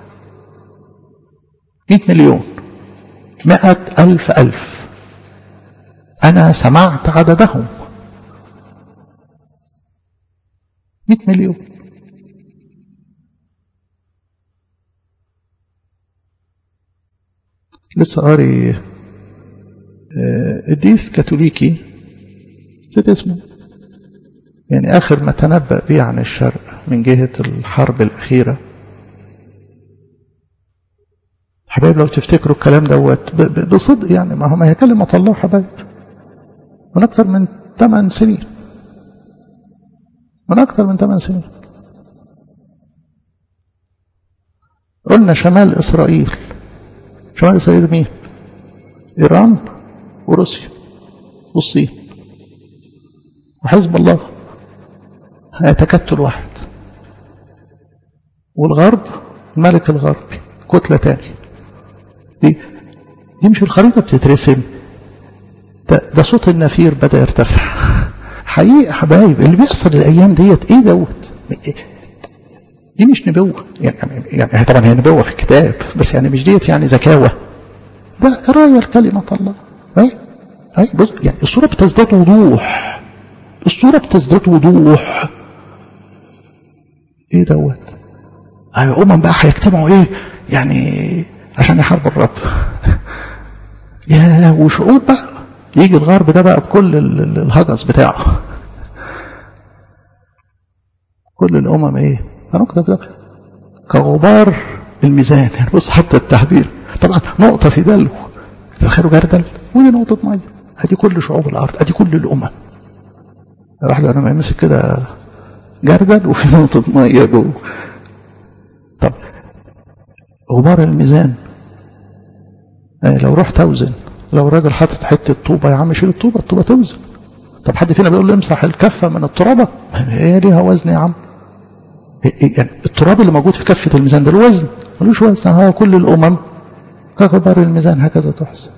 100 مليون مئة ألف ألف أنا سمعت عددهم 100 مليون لسه قاري قديس كاثوليكي نسيت اسمه يعني آخر ما تنبأ به عن الشرق من جهة الحرب الأخيرة حبايب لو تفتكروا الكلام دوت بصدق يعني ما هو ما هي كلمة الله حبايب من أكثر من 8 سنين من أكثر من 8 سنين قلنا شمال إسرائيل شمال إسرائيل مين؟ إيران وروسيا والصين وحزب الله هيتكتل واحد والغرب الملك الغربي كتلة تاني دي دي مش الخريطة بتترسم ده, ده صوت النفير بدأ يرتفع حقيقة حبايب اللي بيحصل الأيام ديت إيه دوت دي مش نبوة يعني, يعني طبعا هي نبوة في الكتاب بس يعني مش ديت يعني زكاوة ده قراية لكلمة الله أي أي بص يعني الصورة بتزداد وضوح الصورة بتزداد وضوح ايه دوت ايوه امم بقى هيجتمعوا ايه يعني عشان يحاربوا الرب يا وشعوب بقى يجي الغرب ده بقى بكل الهجس بتاعه كل الامم ايه نقطة ده كغبار الميزان يعني بص حتى التعبير طبعا نقطة في دلو تخيلوا جردل ودي نقطة مية ادي كل شعوب الارض ادي كل الامم الواحد لما يمسك كده جردل وفي نقطة مية جوه طب غبار الميزان آه لو رحت اوزن لو الراجل حاطط حتة طوبة يا عم شيل الطوبة الطوبة توزن طب حد فينا بيقول له امسح الكفة من الترابة هي ليها وزن يا عم يعني التراب اللي موجود في كفة الميزان ده الوزن ملوش وزن ها كل الأمم كغبار الميزان هكذا تحسن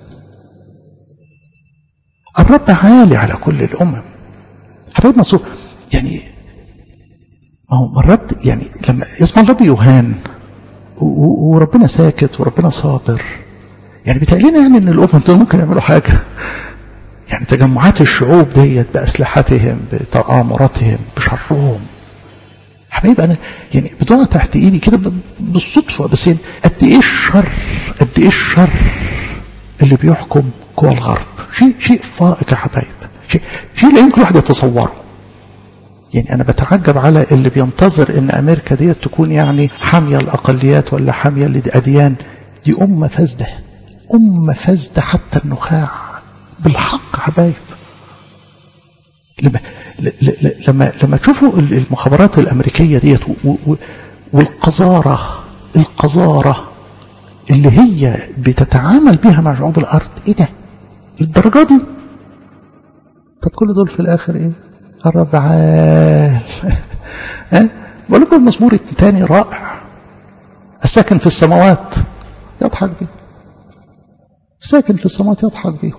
الرب عالي على كل الأمم حبايب مصر يعني ما هو مرات يعني لما يسمع الرب يوهان وربنا ساكت وربنا صابر يعني بيتهيألنا يعني ان الامم دول ممكن يعملوا حاجه يعني تجمعات الشعوب ديت باسلحتهم بتآمراتهم بشرهم حبايب انا يعني بضع تحت ايدي كده بالصدفه بس يعني قد ايه الشر قد ايه الشر اللي بيحكم قوى الغرب شيء شيء فائق يا حبايب شيء شيء لا يمكن الواحد يتصوره يعني انا بتعجب على اللي بينتظر ان امريكا ديت تكون يعني حاميه الاقليات ولا حاميه الاديان دي امه فاسده امه فاسده حتى النخاع بالحق حبايب لما لما لما تشوفوا المخابرات الامريكيه ديت والقذاره القذاره اللي هي بتتعامل بها مع شعوب الارض ايه ده الدرجه دي طب كل دول في الاخر ايه الرب عال ها بقول لكم المزمور الثاني رائع الساكن في السماوات يضحك به الساكن في السماوات يضحك به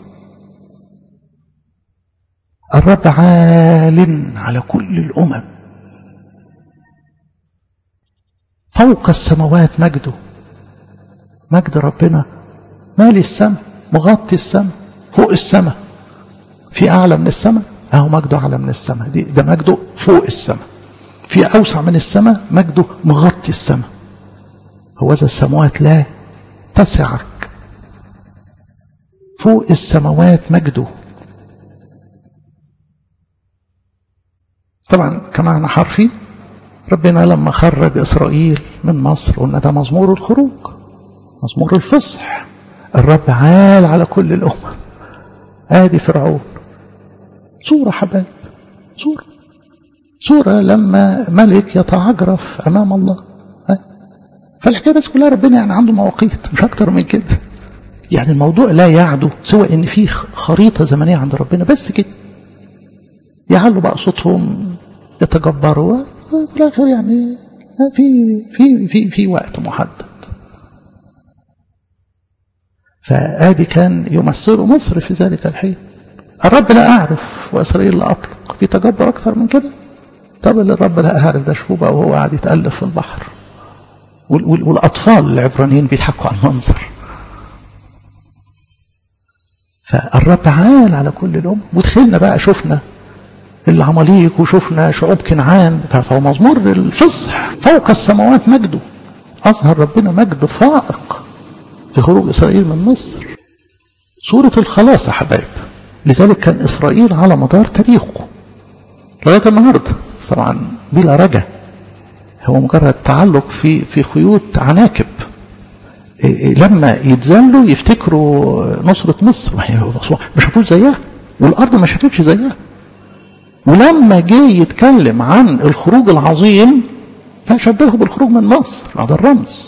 الرب عال على كل الأمم فوق السماوات مجده مجد ربنا مالي السماء مغطي السماء فوق السماء في أعلى من السماء أهو مجده أعلى من السماء دي ده مجده فوق السماء في أوسع من السماء مجده مغطي السماء هوذا السماوات لا تسعك فوق السماوات مجده طبعا كمعنى حرفي ربنا لما خرج إسرائيل من مصر قلنا ده مزمور الخروج مزمور الفصح الرب عال على كل الأمم آدي فرعون صورة حبايب صورة صورة لما ملك يتعجرف أمام الله فالحكاية بس كلها ربنا يعني عنده مواقيت مش أكتر من كده يعني الموضوع لا يعدو سوى إن في خريطة زمنية عند ربنا بس كده يعلوا بقى صوتهم يتجبروا في الآخر يعني في في في في وقت محدد فآدي كان يمثل مصر في ذلك الحين الرب لا أعرف وإسرائيل لا أطلق في تجبر أكتر من كده طب اللي الرب لا أعرف ده شوفوا بقى وهو قاعد يتألف في البحر والأطفال العبرانيين بيضحكوا على المنظر فالرب عال على كل الأم ودخلنا بقى شفنا العماليق وشفنا شعوب كنعان فهو مزمور الفصح فوق السماوات مجده أظهر ربنا مجد فائق في خروج إسرائيل من مصر سورة الخلاص يا حبايب لذلك كان إسرائيل على مدار تاريخه لغاية النهاردة طبعا بلا رجا هو مجرد تعلق في في خيوط عناكب لما يتذلوا يفتكروا نصرة مصر ما شافوش زيها والأرض ما شافتش زيها ولما جه يتكلم عن الخروج العظيم فشبهه بالخروج من مصر هذا الرمز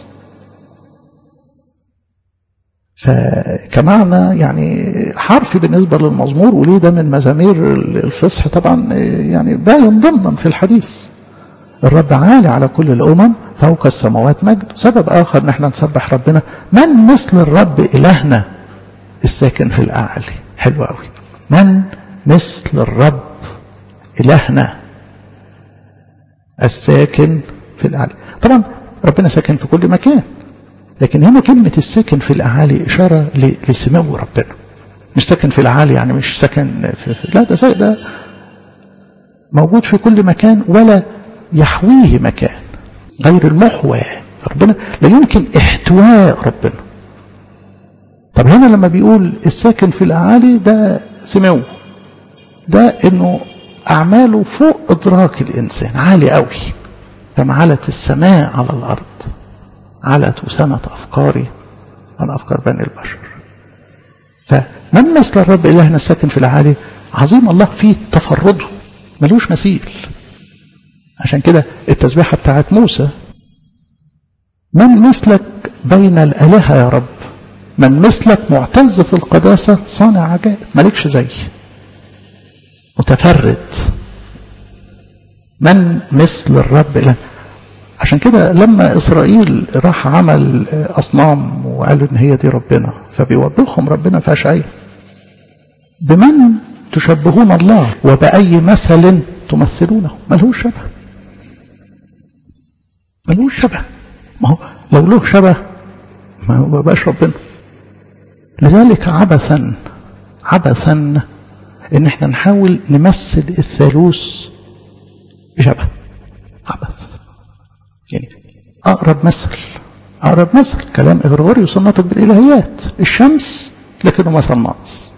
فكمعنى يعني حرفي بالنسبة للمزمور وليه ده من مزامير الفصح طبعا يعني باين ضمنا في الحديث الرب عالي على كل الأمم فوق السماوات مجد سبب آخر ان احنا نسبح ربنا من مثل الرب إلهنا الساكن في الأعلي حلو قوي من مثل الرب إلهنا الساكن في الأعلى طبعا ربنا ساكن في كل مكان لكن هنا كلمة الساكن في الأعالي إشارة لسمو ربنا مش ساكن في الأعالي يعني مش ساكن في, في لا ده ده موجود في كل مكان ولا يحويه مكان غير المحوى ربنا لا يمكن احتواء ربنا طب هنا لما بيقول الساكن في الأعالي ده سمو ده انه أعماله فوق إدراك الإنسان عالي قوي كما علت السماء على الأرض علت وسمت أفكاري عن أفكار بني البشر فمن مثل الرب إلهنا الساكن في العالي عظيم الله فيه تفرده ملوش مثيل عشان كده التسبيحة بتاعت موسى من مثلك بين الآلهة يا رب من مثلك معتز في القداسة صانع عجائب مالكش زي متفرد من مثل الرب إله عشان كده لما إسرائيل راح عمل أصنام وقالوا إن هي دي ربنا فبيوبخهم ربنا في أشعية بمن تشبهون الله وبأي مثل تمثلونه ملهوش شبه ملهوش شبه ما هو لو له شبه ما بقاش ربنا لذلك عبثا عبثا ان احنا نحاول نمثل الثالوث بشبه عبث يعني اقرب مثل اقرب مثل كلام اغريغوريوس الناطق بالالهيات الشمس لكنه مثل ناقص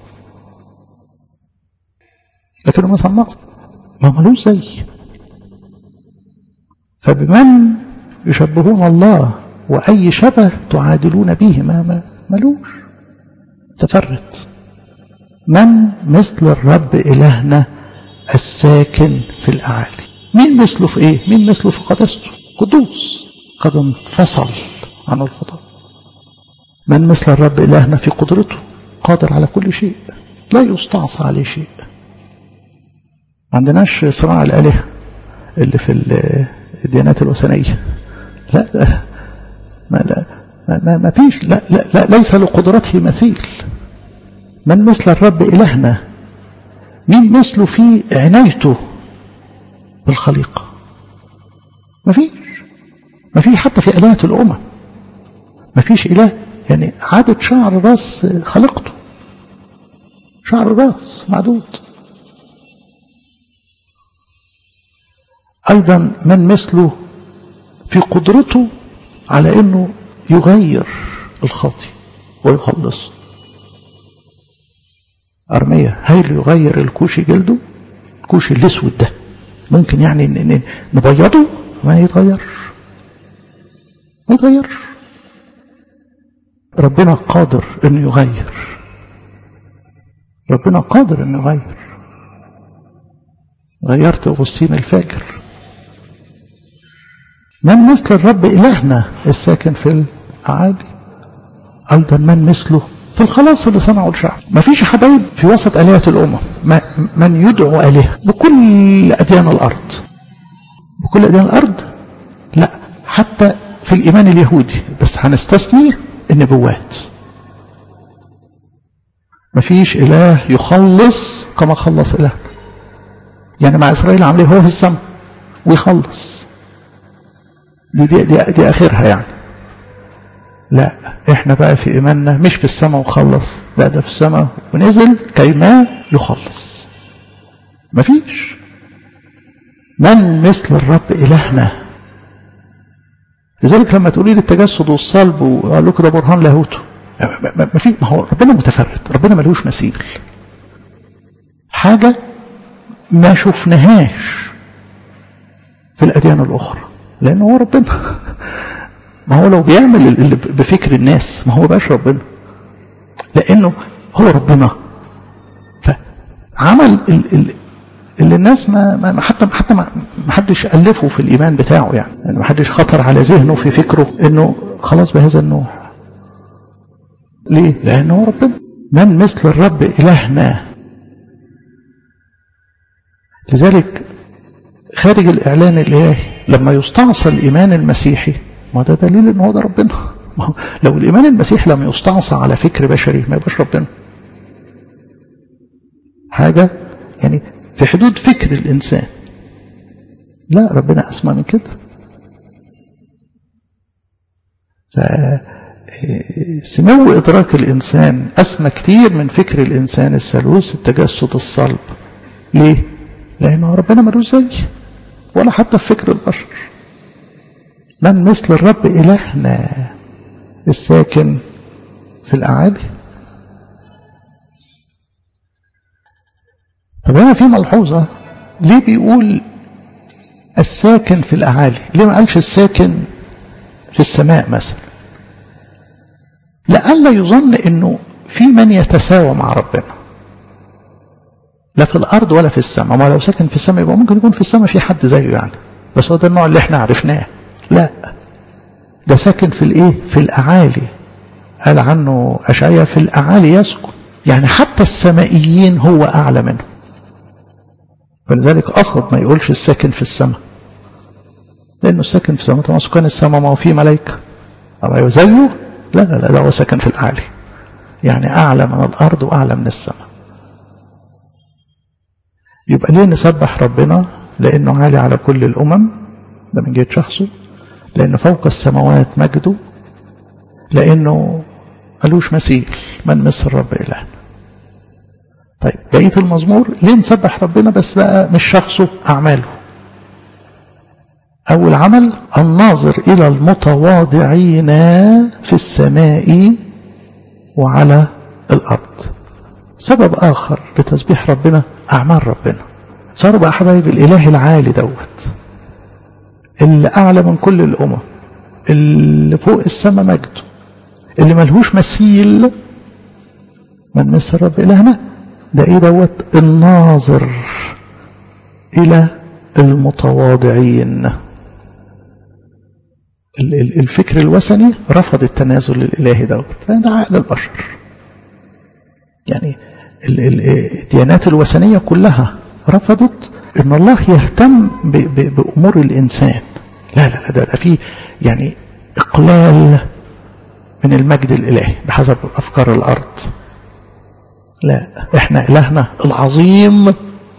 لكنه مثل ناقص ما ملوش زي فبمن يشبهون الله واي شبه تعادلون به ما, ما ملوش تفرد من مثل الرب إلهنا الساكن في الأعالي مين مثله في إيه مين مثله في قدسته قدوس قد انفصل عن الخطأ من مثل الرب إلهنا في قدرته قادر على كل شيء لا يستعصى عليه شيء ما عندناش صراع الآلهة اللي في الديانات الوثنية لا ده ما لا ما, ما فيش لا, لا, لا ليس لقدرته مثيل من مثل الرب إلهنا مين مثله في عنايته بالخليقة ما فيش ما فيش حتى في آلهة الأمم ما فيش إله يعني عدد شعر راس خلقته شعر الراس معدود أيضا من مثله في قدرته على أنه يغير الخاطي ويخلصه أرمية هل يغير الكوشي جلده الكوشي الأسود ده ممكن يعني نبيضه ما يتغيرش ما يتغيرش ربنا قادر انه يغير ربنا قادر انه يغير غيرت أغسطين الفاجر من مثل الرب إلهنا الساكن في الأعالي أيضا من مثله في الخلاص اللي صنعه الشعب ما فيش حبايب في وسط آلهة الأمم من يدعو آلهة بكل أديان الأرض بكل أديان الأرض لا حتى في الإيمان اليهودي بس هنستثني النبوات ما فيش إله يخلص كما خلص إله يعني مع إسرائيل عامل هو في السماء ويخلص دي, دي, دي, دي آخرها يعني لا احنا بقى في ايماننا مش في السماء وخلص لا ده في السماء ونزل كيما يخلص مفيش من مثل الرب الهنا لذلك لما تقولي لي التجسد والصلب وقال له كده برهان لاهوته ما في ما هو ربنا متفرد ربنا ملوش مثيل حاجة ما شفناهاش في الأديان الأخرى لأنه هو ربنا ما هو لو بيعمل اللي بفكر الناس ما هو باش ربنا لانه هو ربنا فعمل اللي الناس ما, ما حتى حتى ما حدش الفه في الايمان بتاعه يعني, يعني ما حدش خطر على ذهنه في فكره انه خلاص بهذا النوع ليه لانه هو ربنا من مثل الرب الهنا لذلك خارج الاعلان الالهي لما يستعصى الايمان المسيحي ما ده دليل ان هو ده ربنا لو الايمان المسيحي لم يستعصى على فكر بشري ما يبقاش ربنا حاجة يعني في حدود فكر الإنسان لا ربنا أسمى من كده فسمو إدراك الإنسان أسمى كتير من فكر الإنسان الثالوث التجسد الصلب ليه؟ لأنه ربنا ملوش زي ولا حتى في فكر البشر من مثل الرب إلهنا الساكن في الأعالي طب هنا في ملحوظة ليه بيقول الساكن في الأعالي ليه ما قالش الساكن في السماء مثلا لألا يظن أنه في من يتساوى مع ربنا لا في الأرض ولا في السماء ما لو ساكن في السماء يبقى ممكن يكون في السماء في حد زيه يعني بس هو ده النوع اللي احنا عرفناه لا ده ساكن في الايه في الاعالي قال عنه اشعيا في الاعالي يسكن يعني حتى السمائيين هو اعلى منه فلذلك قصد ما يقولش الساكن في السماء لانه الساكن في السماء طبعا سكان السماء ما هو فيه ملائكه أو زيه لا لا لا ده هو ساكن في الاعالي يعني اعلى من الارض واعلى من السماء يبقى ليه نسبح ربنا لانه عالي على كل الامم ده من جهه شخصه لأنه فوق السماوات مجده لأنه ملوش مثيل من مثل الرب إلهنا طيب بقية المزمور ليه نسبح ربنا بس بقى مش شخصه أعماله أول عمل الناظر إلى المتواضعين في السماء وعلى الأرض سبب آخر لتسبيح ربنا أعمال ربنا صاروا بقى حبايب الإله العالي دوت اللي أعلى من كل الأمم اللي فوق السماء مجده اللي ملهوش مثيل من مثل الرب إلهنا ده إيه دوت الناظر إلى المتواضعين الفكر الوثني رفض التنازل الإلهي دوت ده عقل البشر يعني الديانات الوثنية كلها رفضت ان الله يهتم بامور الانسان لا لا لا ده, ده في يعني اقلال من المجد الالهي بحسب افكار الارض لا احنا الهنا العظيم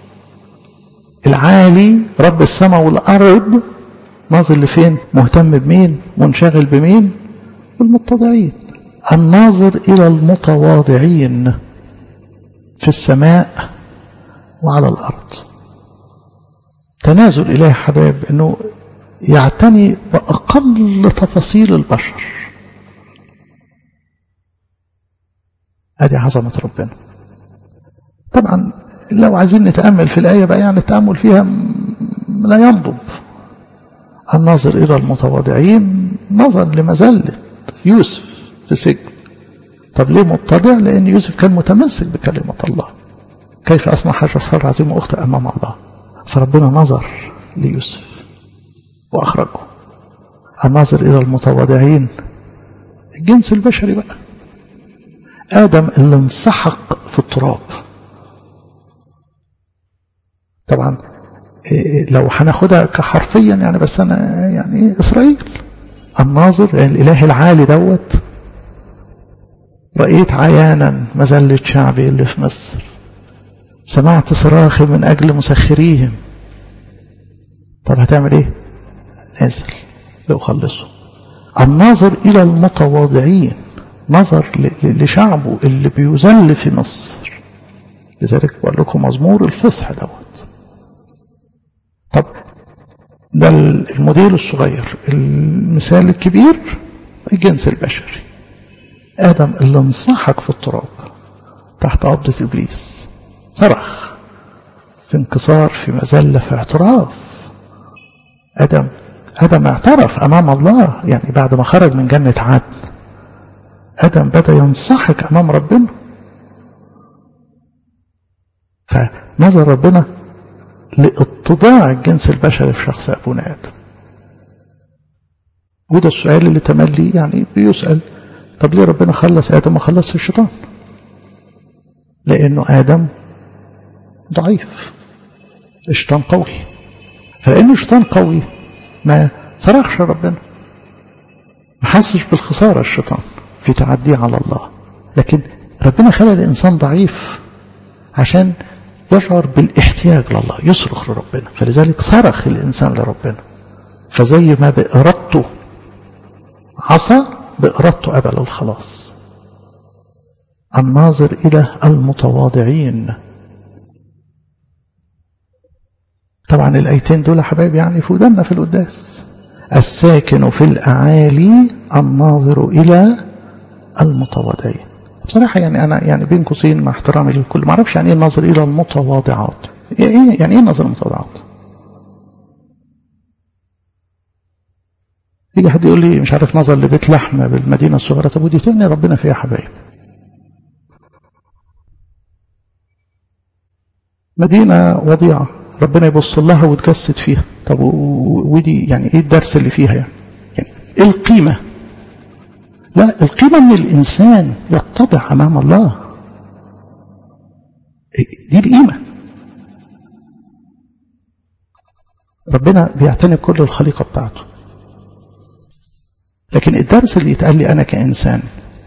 العالي رب السماء والارض ناظر لفين مهتم بمين منشغل بمين بالمتضعين الناظر الى المتواضعين في السماء وعلى الارض تنازل إليه حباب أنه يعتني بأقل تفاصيل البشر هذه عظمة ربنا طبعا لو عايزين نتأمل في الآية بقى يعني التأمل فيها لا ينضب الناظر إلى المتواضعين نظر لمزلة يوسف في سجن طب ليه متضع لأن يوسف كان متمسك بكلمة الله كيف أصنع حاجة صار عظيمة أخت أمام الله فربنا نظر ليوسف وأخرجه الناظر إلى المتواضعين الجنس البشري بقى آدم اللي انسحق في التراب طبعا لو هناخدها كحرفيا يعني بس أنا يعني إسرائيل الناظر يعني الإله العالي دوت رأيت عيانا مذلة شعبي اللي في مصر سمعت صراخي من أجل مسخريهم طب هتعمل ايه نازل لأخلصه الناظر إلى المتواضعين نظر لشعبه اللي بيذل في مصر لذلك بقول لكم مزمور الفصح دوت طب ده الموديل الصغير المثال الكبير الجنس البشري آدم اللي انصحك في التراب تحت قبضة إبليس صرخ في انكسار في مذلة في اعتراف آدم آدم اعترف أمام الله يعني بعد ما خرج من جنة عدن آدم بدأ ينصحك أمام ربنا فنظر ربنا لاتضاع الجنس البشري في شخص أبونا آدم وده السؤال اللي تملي يعني بيسأل طب ليه ربنا خلص آدم وخلص الشيطان لأنه آدم ضعيف الشيطان قوي فإن الشيطان قوي ما صرخش ربنا ما حسش بالخسارة الشيطان في تعديه على الله لكن ربنا خلق الإنسان ضعيف عشان يشعر بالاحتياج لله يصرخ لربنا فلذلك صرخ الإنسان لربنا فزي ما بإرادته عصى بإرادته قبل الخلاص الناظر إلى المتواضعين طبعا الآيتين دول يا حبايبي يعني في ودنا في القداس الساكن في الأعالي الناظر إلى المتواضعين بصراحة يعني أنا يعني بين قوسين مع احترامي للكل ما أعرفش يعني إيه الناظر إلى المتواضعات إيه يعني إيه الناظر المتواضعات يجي حد يقول لي مش عارف نظر لبيت لحمة بالمدينة الصغيرة طب ودي تاني ربنا فيها حبايب مدينة وضيعة ربنا يبص لها وتجسد فيها طب ودي يعني ايه الدرس اللي فيها يعني يعني ايه القيمة لا القيمة ان الانسان يتضع امام الله دي القيمة ربنا بيعتني بكل الخليقة بتاعته لكن الدرس اللي يتقال لي انا كانسان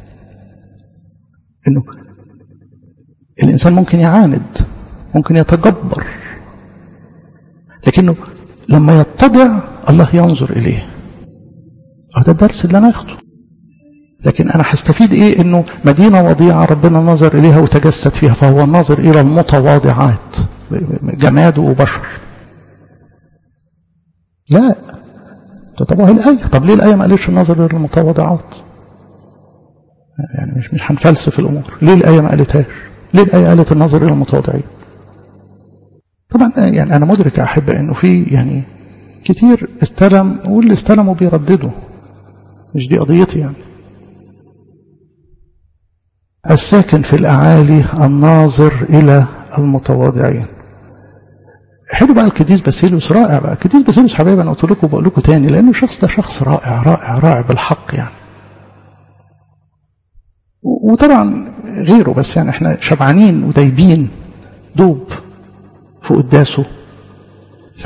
انه الانسان ممكن يعاند ممكن يتجبر لكنه لما يتضع الله ينظر إليه ده الدرس اللي أنا أخده لكن أنا هستفيد إيه إنه مدينة وضيعة ربنا نظر إليها وتجسد فيها فهو الناظر إلى المتواضعات جماد وبشر لا طب هي الآية طب ليه الآية ما قالتش النظر إلى المتواضعات يعني مش مش هنفلسف الأمور ليه الآية ما قالتهاش ليه الآية قالت النظر إلى المتواضعين طبعا يعني أنا مدرك يا أحبة أنه في يعني كتير استلم واللي استلموا بيرددوا مش دي قضيتي يعني الساكن في الأعالي الناظر إلى المتواضعين حلو بقى الكديس باسيلوس رائع بقى الكديس باسيلوس حبايبي انا قلت لكم بقول لكم تاني لانه الشخص ده شخص رائع رائع رائع بالحق يعني وطبعا غيره بس يعني احنا شبعانين ودايبين دوب في قداسه ف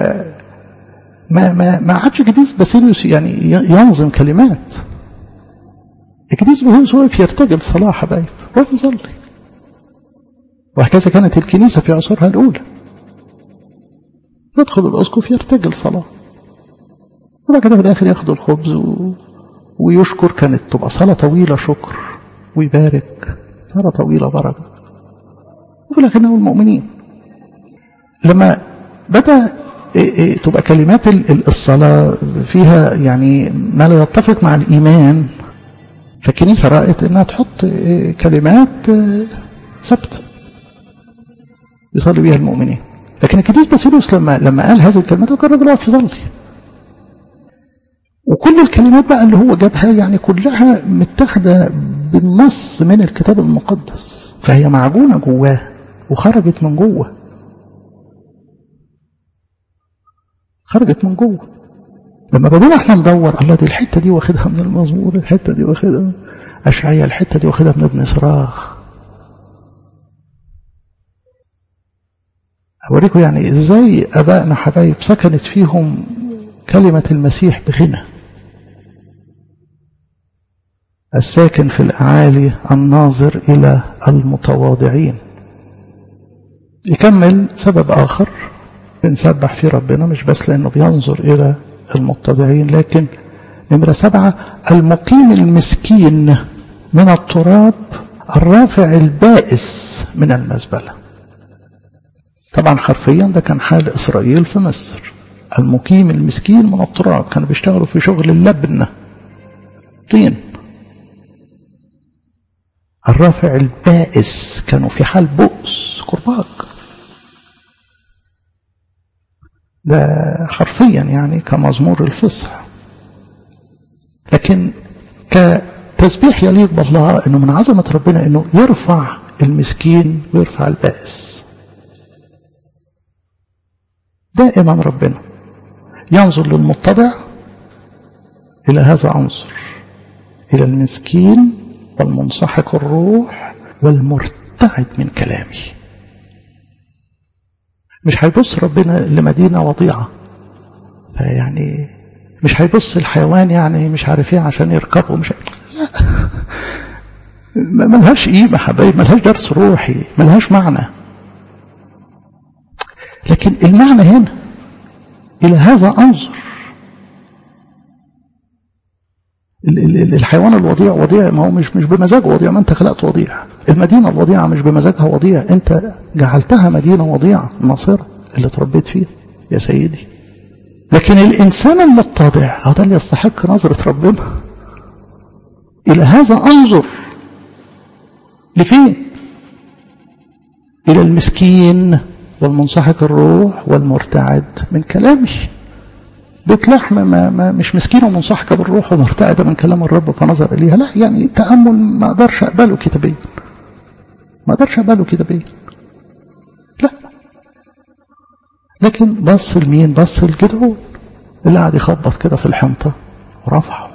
ما ما ما عادش القديس باسيليوس يعني ينظم كلمات القديس باسيليوس واقف يرتجل صلاة حبايب واقف يصلي وهكذا كانت الكنيسة في عصورها الأولى يدخل الأسقف يرتجل صلاة وبعد كده في الآخر ياخد الخبز و... ويشكر كانت تبقى صلاة طويلة شكر ويبارك صلاة طويلة بركة وفي الآخر نقول المؤمنين لما بدأ تبقى كلمات الصلاة فيها يعني ما لا يتفق مع الإيمان فالكنيسة رأت إنها تحط كلمات ثابتة يصلي بها المؤمنين لكن القديس باسيلوس لما لما قال هذه الكلمات كان الراجل واقف يصلي وكل الكلمات بقى اللي هو جابها يعني كلها متاخده بالنص من الكتاب المقدس فهي معجونه جواه وخرجت من جوه خرجت من جوه لما بدنا احنا ندور الله دي الحته دي واخدها من المزمور الحته دي واخدها من اشعياء الحته دي واخدها من ابن صراخ اوريكم يعني ازاي ابائنا حبايب سكنت فيهم كلمه المسيح بغنى الساكن في الاعالي الناظر الى المتواضعين يكمل سبب اخر بنسبح فيه ربنا مش بس لانه بينظر الى المتضعين لكن نمرة سبعة المقيم المسكين من التراب الرافع البائس من المزبلة طبعا حرفيا ده كان حال إسرائيل في مصر المقيم المسكين من التراب كانوا بيشتغلوا في شغل اللبن طين الرافع البائس كانوا في حال بؤس كرباج ده حرفيا يعني كمزمور الفصح لكن كتسبيح يليق بالله انه من عظمه ربنا انه يرفع المسكين ويرفع البائس دائما ربنا ينظر للمتضع الى هذا انظر الى المسكين والمنسحق الروح والمرتعد من كلامي مش هيبص ربنا لمدينة وضيعة فيعني مش هيبص الحيوان يعني مش عارف ايه عشان يركبه مش لا ملهاش قيمة حبايب ملهاش درس روحي ملهاش معنى لكن المعنى هنا إلى هذا أنظر الحيوان الوضيع وضيع ما هو مش مش بمزاجه وضيع ما انت خلقت وضيع المدينة الوضيعة مش بمزاجها وضيع انت جعلتها مدينة وضيعة الناصرة اللي تربيت فيها يا سيدي لكن الإنسان المتضع هذا اللي يستحق نظرة ربنا إلى هذا أنظر لفين إلى المسكين والمنسحق الروح والمرتعد من كلامي بيت لحم ما, ما مش مسكين ومنسحقه بالروح ومرتعده من كلام الرب فنظر اليها لا يعني تامل ما اقدرش اقبله كتابيا ما اقدرش اقبله كتابيا لا لكن بص لمين بص لجدعون اللي قاعد يخبط كده في الحنطه ورفعه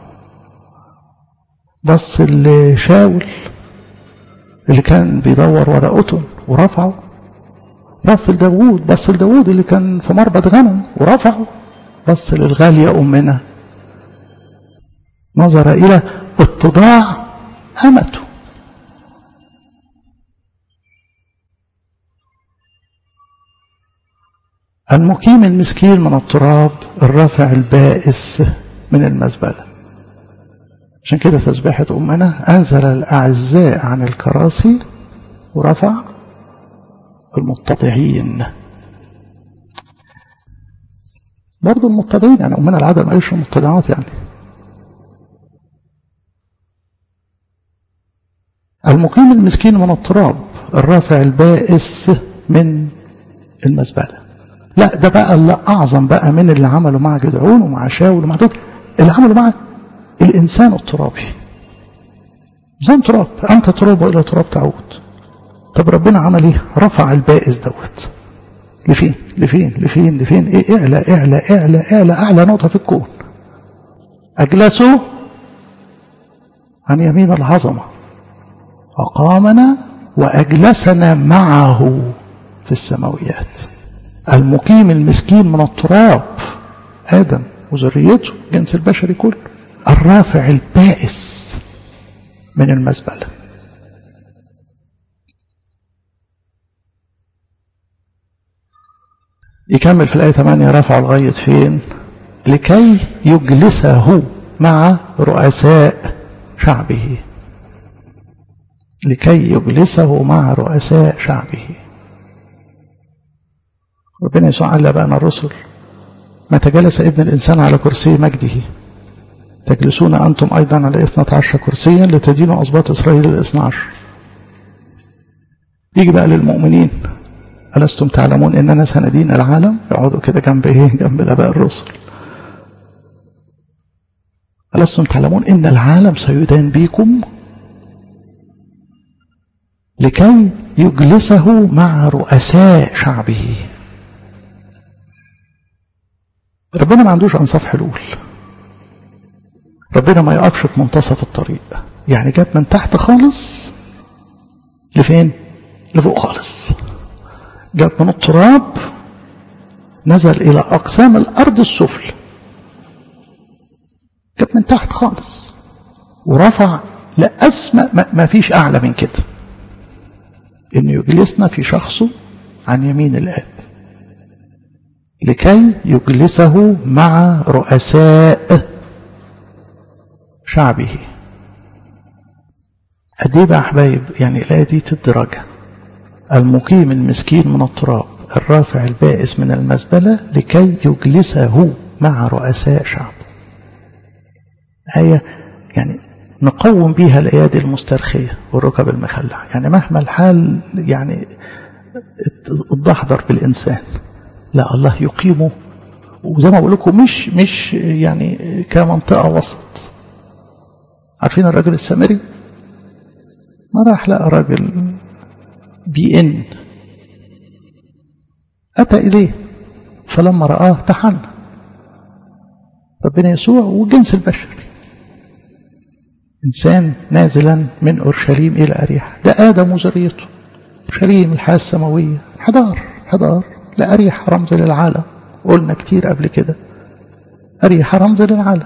بص لشاول اللي كان بيدور ورا قطن ورفعه رف لداوود بص لداوود اللي كان في مربد غنم ورفعه بص للغالية أمنا نظر إلى اتضاع أمته المقيم المسكين من التراب الرافع البائس من المزبلة عشان كده تسبيحة أمنا أنزل الأعزاء عن الكراسي ورفع المتضعين برضه المتضعين يعني أمنا العادة ما قالش المتضعات يعني المقيم المسكين من التراب الرافع البائس من المزبلة لا ده بقى اللي أعظم بقى من اللي عمله مع جدعون ومع شاول ومع دول اللي عمله مع الإنسان الترابي زي تراب أنت تراب وإلى تراب تعود طب ربنا عمل إيه رفع البائس دوت لفين لفين لفين لفين إيه اعلى اعلى اعلى اعلى اعلى نقطة في الكون اجلسوا عن يمين العظمة أقامنا وأجلسنا معه في السماويات المقيم المسكين من التراب آدم وذريته جنس البشري كله الرافع البائس من المزبلة يكمل في الآية 8 رفع لغاية فين لكي يجلسه مع رؤساء شعبه لكي يجلسه مع رؤساء شعبه ربنا يسوع قال لأبائنا الرسل متى جلس ابن الإنسان على كرسي مجده تجلسون أنتم أيضا على اثنة عشر كرسيا لتدينوا أصباط إسرائيل الاثنى عشر يجي بقى للمؤمنين ألستم تعلمون إننا سندين العالم يقعدوا كده جنب إيه جنب الآباء الرسل ألستم تعلمون إن العالم سيدان بكم لكي يجلسه مع رؤساء شعبه ربنا ما عندوش أنصاف حلول ربنا ما يقفش في منتصف الطريق يعني جاب من تحت خالص لفين لفوق خالص جاب من التراب نزل إلى أقسام الأرض السفل جاب من تحت خالص ورفع لأسمى ما فيش أعلى من كده إنه يجلسنا في شخصه عن يمين الآب لكي يجلسه مع رؤساء شعبه أدي بقى أحبايب يعني الآية دي تدرجة المقيم المسكين من التراب الرافع البائس من المزبلة لكي يجلسه مع رؤساء شعبه آية يعني نقوم بها الأيادي المسترخية والركب المخلعة يعني مهما الحال يعني اتدحضر بالإنسان لا الله يقيمه وزي ما بقول لكم مش مش يعني كمنطقة وسط عارفين الراجل السامري ما راح لقى راجل بي ان أتى إليه فلما رآه تحنى ربنا يسوع والجنس البشري إنسان نازلا من أورشليم إلى أريحة ده آدم وذريته أورشليم الحياة السماوية حضار حضار لأريحة رمز للعالم قلنا كتير قبل كده أريحة رمز للعالم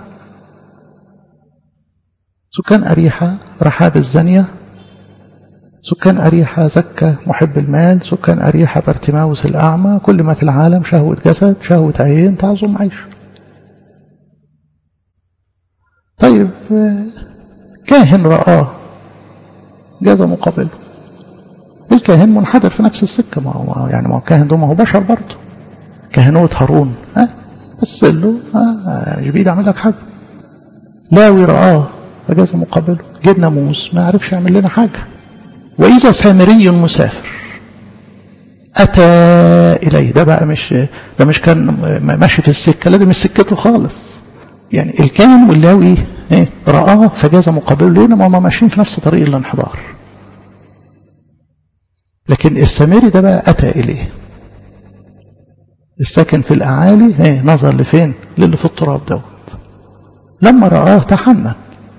سكان أريحة رحاب الزانية سكان أريحة زكى محب المال سكان أريحة بارتماوس الأعمى كل ما في العالم شهوة جسد شهوة عين تعظم عيش طيب كاهن رآه جاز مقابله الكاهن منحدر في نفس السكة ما هو يعني ما هو الكاهن ده ما هو بشر برضه كهنوت هارون ها بس له ها مش بإيد أعمل لك حاجة لاوي رآه فجاز مقابله جه ناموس ما عرفش يعمل لنا حاجة وإذا سامري مسافر أتى إليه ده بقى مش ده مش كان ماشي في السكة لا ده مش سكته خالص يعني الكاهن واللاوي ايه رآه فجاز مقابله ليه ما هم ماشيين في نفس طريق الانحدار لكن السامري ده بقى أتى إليه الساكن في الأعالي ايه نظر لفين للي في التراب دوت لما رآه تحنن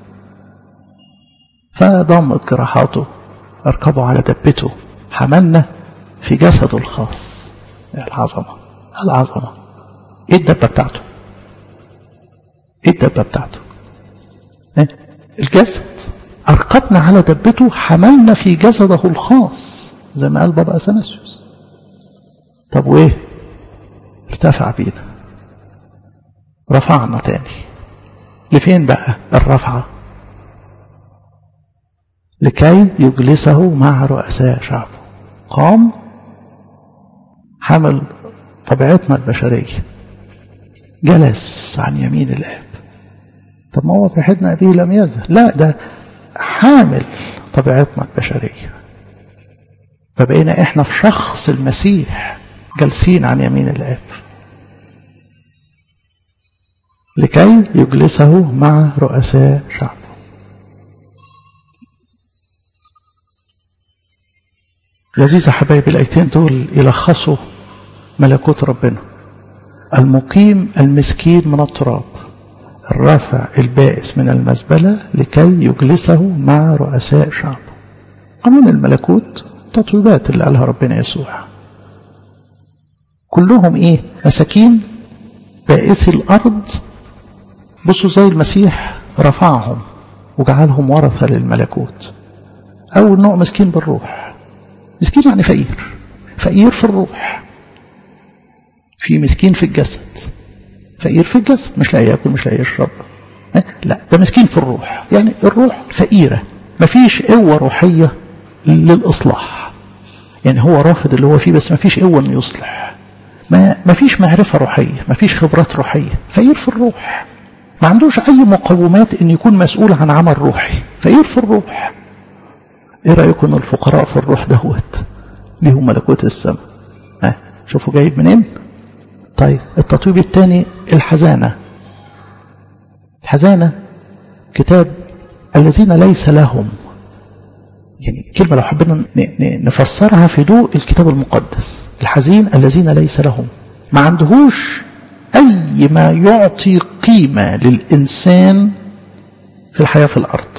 فضمت جراحاته أركبه على دبته حملنا في جسده الخاص العظمة العظمة ايه الدبة بتاعته ايه الدبة بتاعته إيه؟ الجسد أرقبنا على دبته حملنا في جسده الخاص زي ما قال بابا أثناسيوس طب وإيه ارتفع بينا رفعنا تاني لفين بقى الرفعة لكي يجلسه مع رؤساء شعبه قام حمل طبيعتنا البشرية جلس عن يمين الآب طب ما هو في حدنا أبيه لم يزل لا ده حامل طبيعتنا البشرية فبقينا احنا في شخص المسيح جالسين عن يمين الآب لكي يجلسه مع رؤساء شعبه لذيذ حبايب الآيتين دول يلخصوا ملكوت ربنا المقيم المسكين من التراب الرافع البائس من المزبلة لكي يجلسه مع رؤساء شعبه قانون الملكوت تطويبات اللي قالها ربنا يسوع كلهم ايه مساكين بائسي الارض بصوا زي المسيح رفعهم وجعلهم ورثة للملكوت اول نوع مسكين بالروح مسكين يعني فقير فقير في الروح في مسكين في الجسد فقير في الجسد مش لاقي ياكل مش لاقي يشرب لا ده مسكين في الروح يعني الروح فقيرة مفيش قوة روحية للإصلاح يعني هو رافض اللي هو فيه بس مفيش قوة انه يصلح ما مفيش معرفة روحية مفيش خبرات روحية فقير في الروح ما عندوش أي مقومات إن يكون مسؤول عن عمل روحي فقير في الروح إيه رأيكم الفقراء في الروح دهوت ليهم ملكوت السماء ها شوفوا جايب منين طيب التطويب الثاني الحزانة الحزانة كتاب الذين ليس لهم يعني كلمة لو حبينا نفسرها في ضوء الكتاب المقدس الحزين الذين ليس لهم ما عندهوش أي ما يعطي قيمة للإنسان في الحياة في الأرض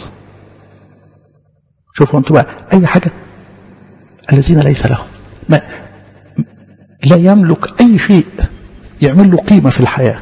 شوفوا أنتوا بقى أي حاجة الذين ليس لهم ما لا يملك أي شيء يعمل له قيمة في الحياة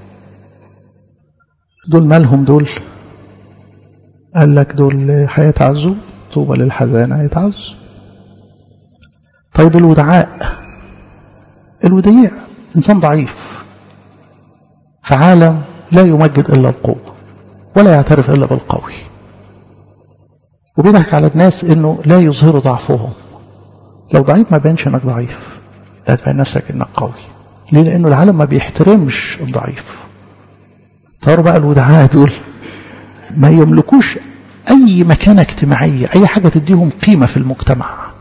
دول مالهم دول قال لك دول هيتعزوا طوبى للحزانة هيتعزوا طيب الودعاء الوديع إنسان ضعيف في عالم لا يمجد إلا القوة ولا يعترف إلا بالقوي وبيضحك على الناس إنه لا يظهروا ضعفهم لو ضعيف ما بينش إنك ضعيف لا تبين نفسك إنك قوي ليه لأنه العالم ما بيحترمش الضعيف صاروا بقى الودعاء دول ما يملكوش أي مكانة اجتماعية أي حاجة تديهم قيمة في المجتمع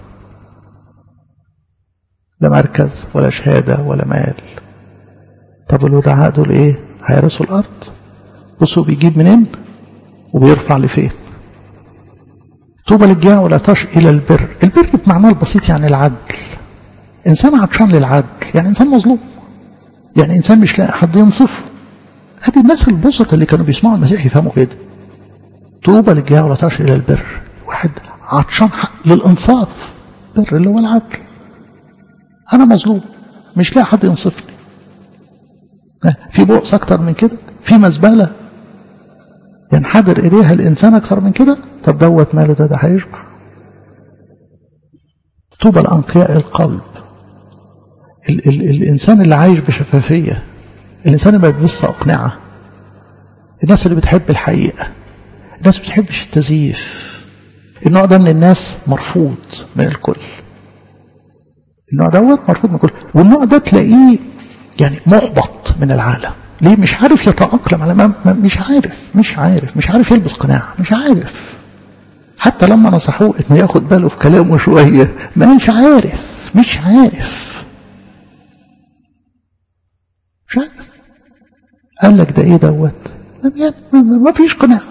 لا مركز ولا شهادة ولا مال طب الودعاء دول ايه هيرثوا الارض بصوا بيجيب منين وبيرفع لفين طوبى للجاع ولا تش الى البر البر بمعناه البسيط يعني العدل انسان عطشان للعدل يعني انسان مظلوم يعني انسان مش لاقي حد ينصفه ادي الناس البسط اللي كانوا بيسمعوا المسيح يفهموا كده طوبى للجاع ولا تش الى البر واحد عطشان للانصاف بر اللي هو العدل أنا مظلوم مش لاقي حد ينصفني في بؤس أكتر من كده في مزبلة ينحدر إليها الإنسان أكتر من كده طب دوت ماله ده ده هيشبع طوبى الأنقياء القلب ال ال الإنسان اللي عايش بشفافية الإنسان اللي ما بيبص أقنعة الناس اللي بتحب الحقيقة الناس ما بتحبش التزييف النوع ده من الناس مرفوض من الكل النوع دوت مرفوض من الكل والنوع ده تلاقيه يعني محبط من العالم ليه مش عارف يتأقلم على ما مش عارف مش عارف مش عارف يلبس قناع مش عارف حتى لما نصحوه انه ياخد باله في كلامه شويه مش عارف مش عارف مش عارف قال لك ده ايه دوت ما فيش قناع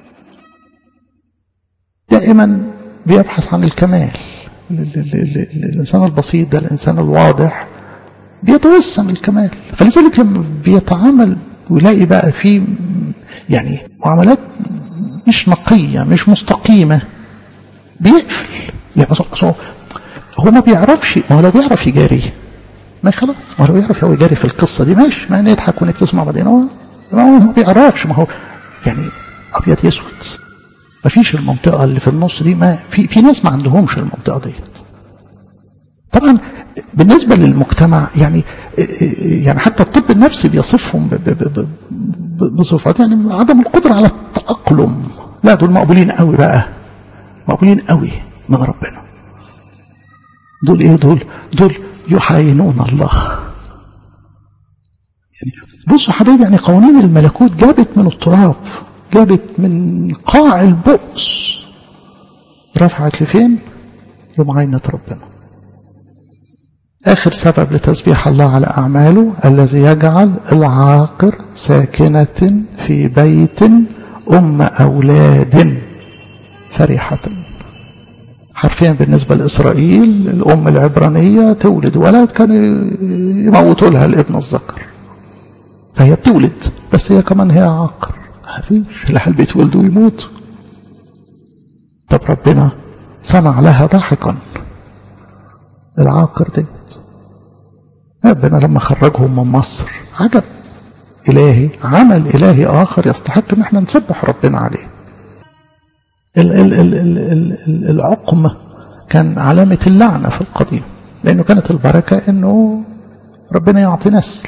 دائما بيبحث عن الكمال الإنسان البسيط ده الإنسان الواضح بيتوسم الكمال فلذلك لما بيتعامل ويلاقي بقى في يعني معاملات مش نقية مش مستقيمة بيقفل يعني هو ما بيعرفش ما هو لو بيعرف يجاري ما خلاص ما هو لو يعرف هو يجاري في القصة دي ماشي ما نضحك ونبتسم بعدين هو ما بيعرفش ما هو يعني أبيض يسود ما فيش المنطقة اللي في النص دي ما في في ناس ما عندهمش المنطقة دي طبعا بالنسبة للمجتمع يعني يعني حتى الطب النفسي بيصفهم بصفات يعني عدم القدرة على التأقلم لا دول مقبولين قوي بقى مقبولين قوي من ربنا دول ايه دول دول يحاينون الله يعني بصوا حبايبي يعني قوانين الملكوت جابت من التراب جابت من قاع البؤس رفعت لفين لمعاينة ربنا آخر سبب لتسبيح الله على أعماله الذي يجعل العاقر ساكنة في بيت أم أولاد فرحة حرفيا بالنسبة لإسرائيل الأم العبرانية تولد ولد كان يموتوا لها الابن الذكر فهي بتولد بس هي كمان هي عاقر ما فيش لها البيت ولدوا يموت طب ربنا صنع لها ضحكا العاقر دي ربنا لما خرجهم من مصر عجب إلهي عمل إلهي آخر يستحق إن احنا نسبح ربنا عليه ال ال ال ال ال العقم كان علامة اللعنة في القديم لأنه كانت البركة إنه ربنا يعطي نسل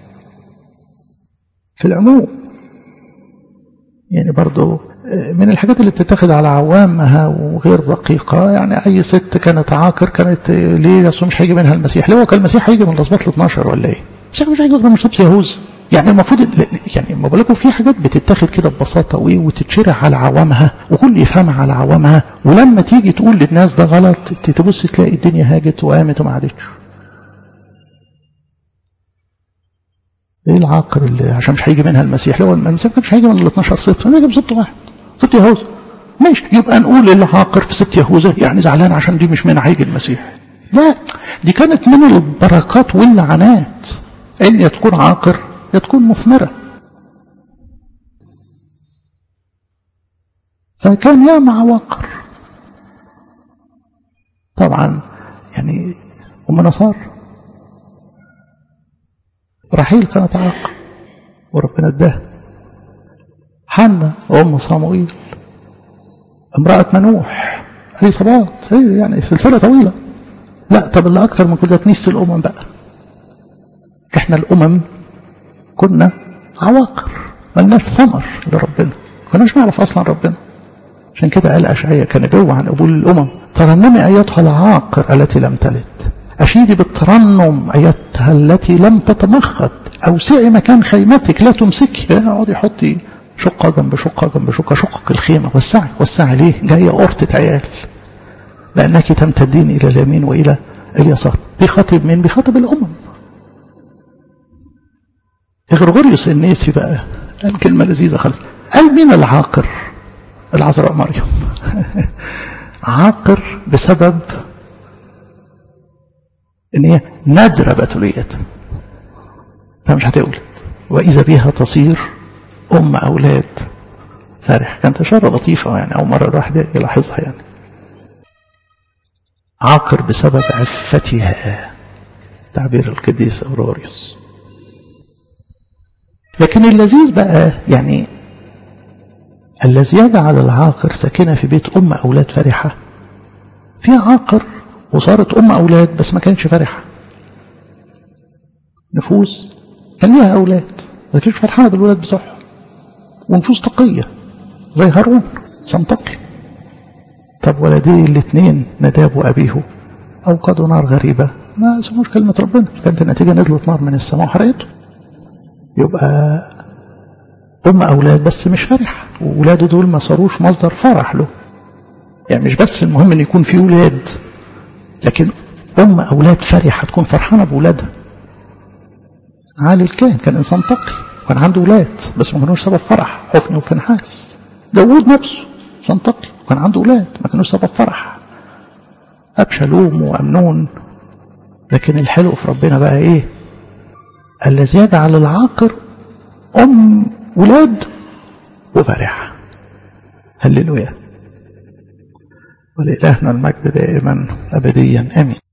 في العموم يعني برضو من الحاجات اللي بتتاخد على عوامها وغير دقيقة يعني أي ست كانت عاقر كانت ليه أصل مش هيجي منها المسيح ليه هو كان المسيح هيجي من الأسباط ال 12 ولا إيه؟ مش مش هيجي من شمس يهوذا يعني المفروض يعني ما بقول لكم في حاجات بتتاخد كده ببساطة وإيه وتتشرح على عوامها وكل يفهمها على عوامها ولما تيجي تقول للناس ده غلط تبص تلاقي الدنيا هاجت وقامت وما عادتش ايه العاقر اللي عشان مش هيجي منها المسيح لو المسيح مش هيجي من ال 12 سبت هيجي بسبت واحد سبت يهوذا ماشي يبقى نقول العاقر في سبت يهوذا يعني زعلان عشان دي مش منها هيجي المسيح لا دي كانت من البركات واللعنات ان تكون عاقر يا تكون مثمرة فكان ياما عواقر طبعا يعني أم نصار رحيل كانت عاقة وربنا اداها حنة أم صاموئيل امرأة منوح اليصابات هي يعني سلسلة طويلة لا طب اللي أكثر من كده كنيسة الأمم بقى احنا الأمم كنا عواقر ملناش ثمر لربنا كناش نعرف أصلا ربنا عشان كده قال أشعية كان جوه عن قبول الأمم ترنمي أيتها العاقر التي لم تلد أشيدي بالترنم أيتها التي لم تتمخض أوسعي مكان خيمتك لا تمسكي اقعدي حطي شقة جنب شقة جنب شقة شقق الخيمة وسعي وسعي ليه جاية قرطة عيال لأنك تمتدين إلى اليمين وإلى اليسار بيخاطب مين بيخاطب الأمم غرغوريوس النيسي بقى قال كلمة لذيذة خالص قال مين العاقر العذراء مريم عاقر بسبب ان هي نادرة بتوليتها فمش هتولد وإذا بها تصير أم أولاد فرح كانت إشارة لطيفة يعني أول مرة الواحد يلاحظها يعني عاقر بسبب عفتها تعبير القديس أوروريوس لكن اللذيذ بقى يعني الذي يجعل العاقر ساكنة في بيت أم أولاد فرحة في عاقر وصارت أم أولاد بس ما كانش فرحة نفوس كان ليها أولاد ما كانش فرحانة بالولاد بتوعهم ونفوس تقية زي هارون سنتقي طب ولدي الاثنين نداب وأبيه أوقدوا نار غريبة ما سموش كلمة ربنا كانت النتيجة نزلت نار من السماء وحرقته يبقى أم أولاد بس مش فرح وولاده دول ما صاروش مصدر فرح له يعني مش بس المهم أن يكون في ولاد لكن أم أولاد فرحة تكون فرحانة بولادها عالي الكاهن كان إنسان تقي وكان عنده ولاد بس ما كانوش سبب فرح حفني وفنحاس داوود نفسه إنسان تقي وكان عنده ولاد ما كانوش سبب فرح أبشالوم وأمنون لكن الحلو في ربنا بقى إيه الذي يجعل العاقر أم ولاد وفرح هللويا ولإلهنا المجد دائما أبديا آمين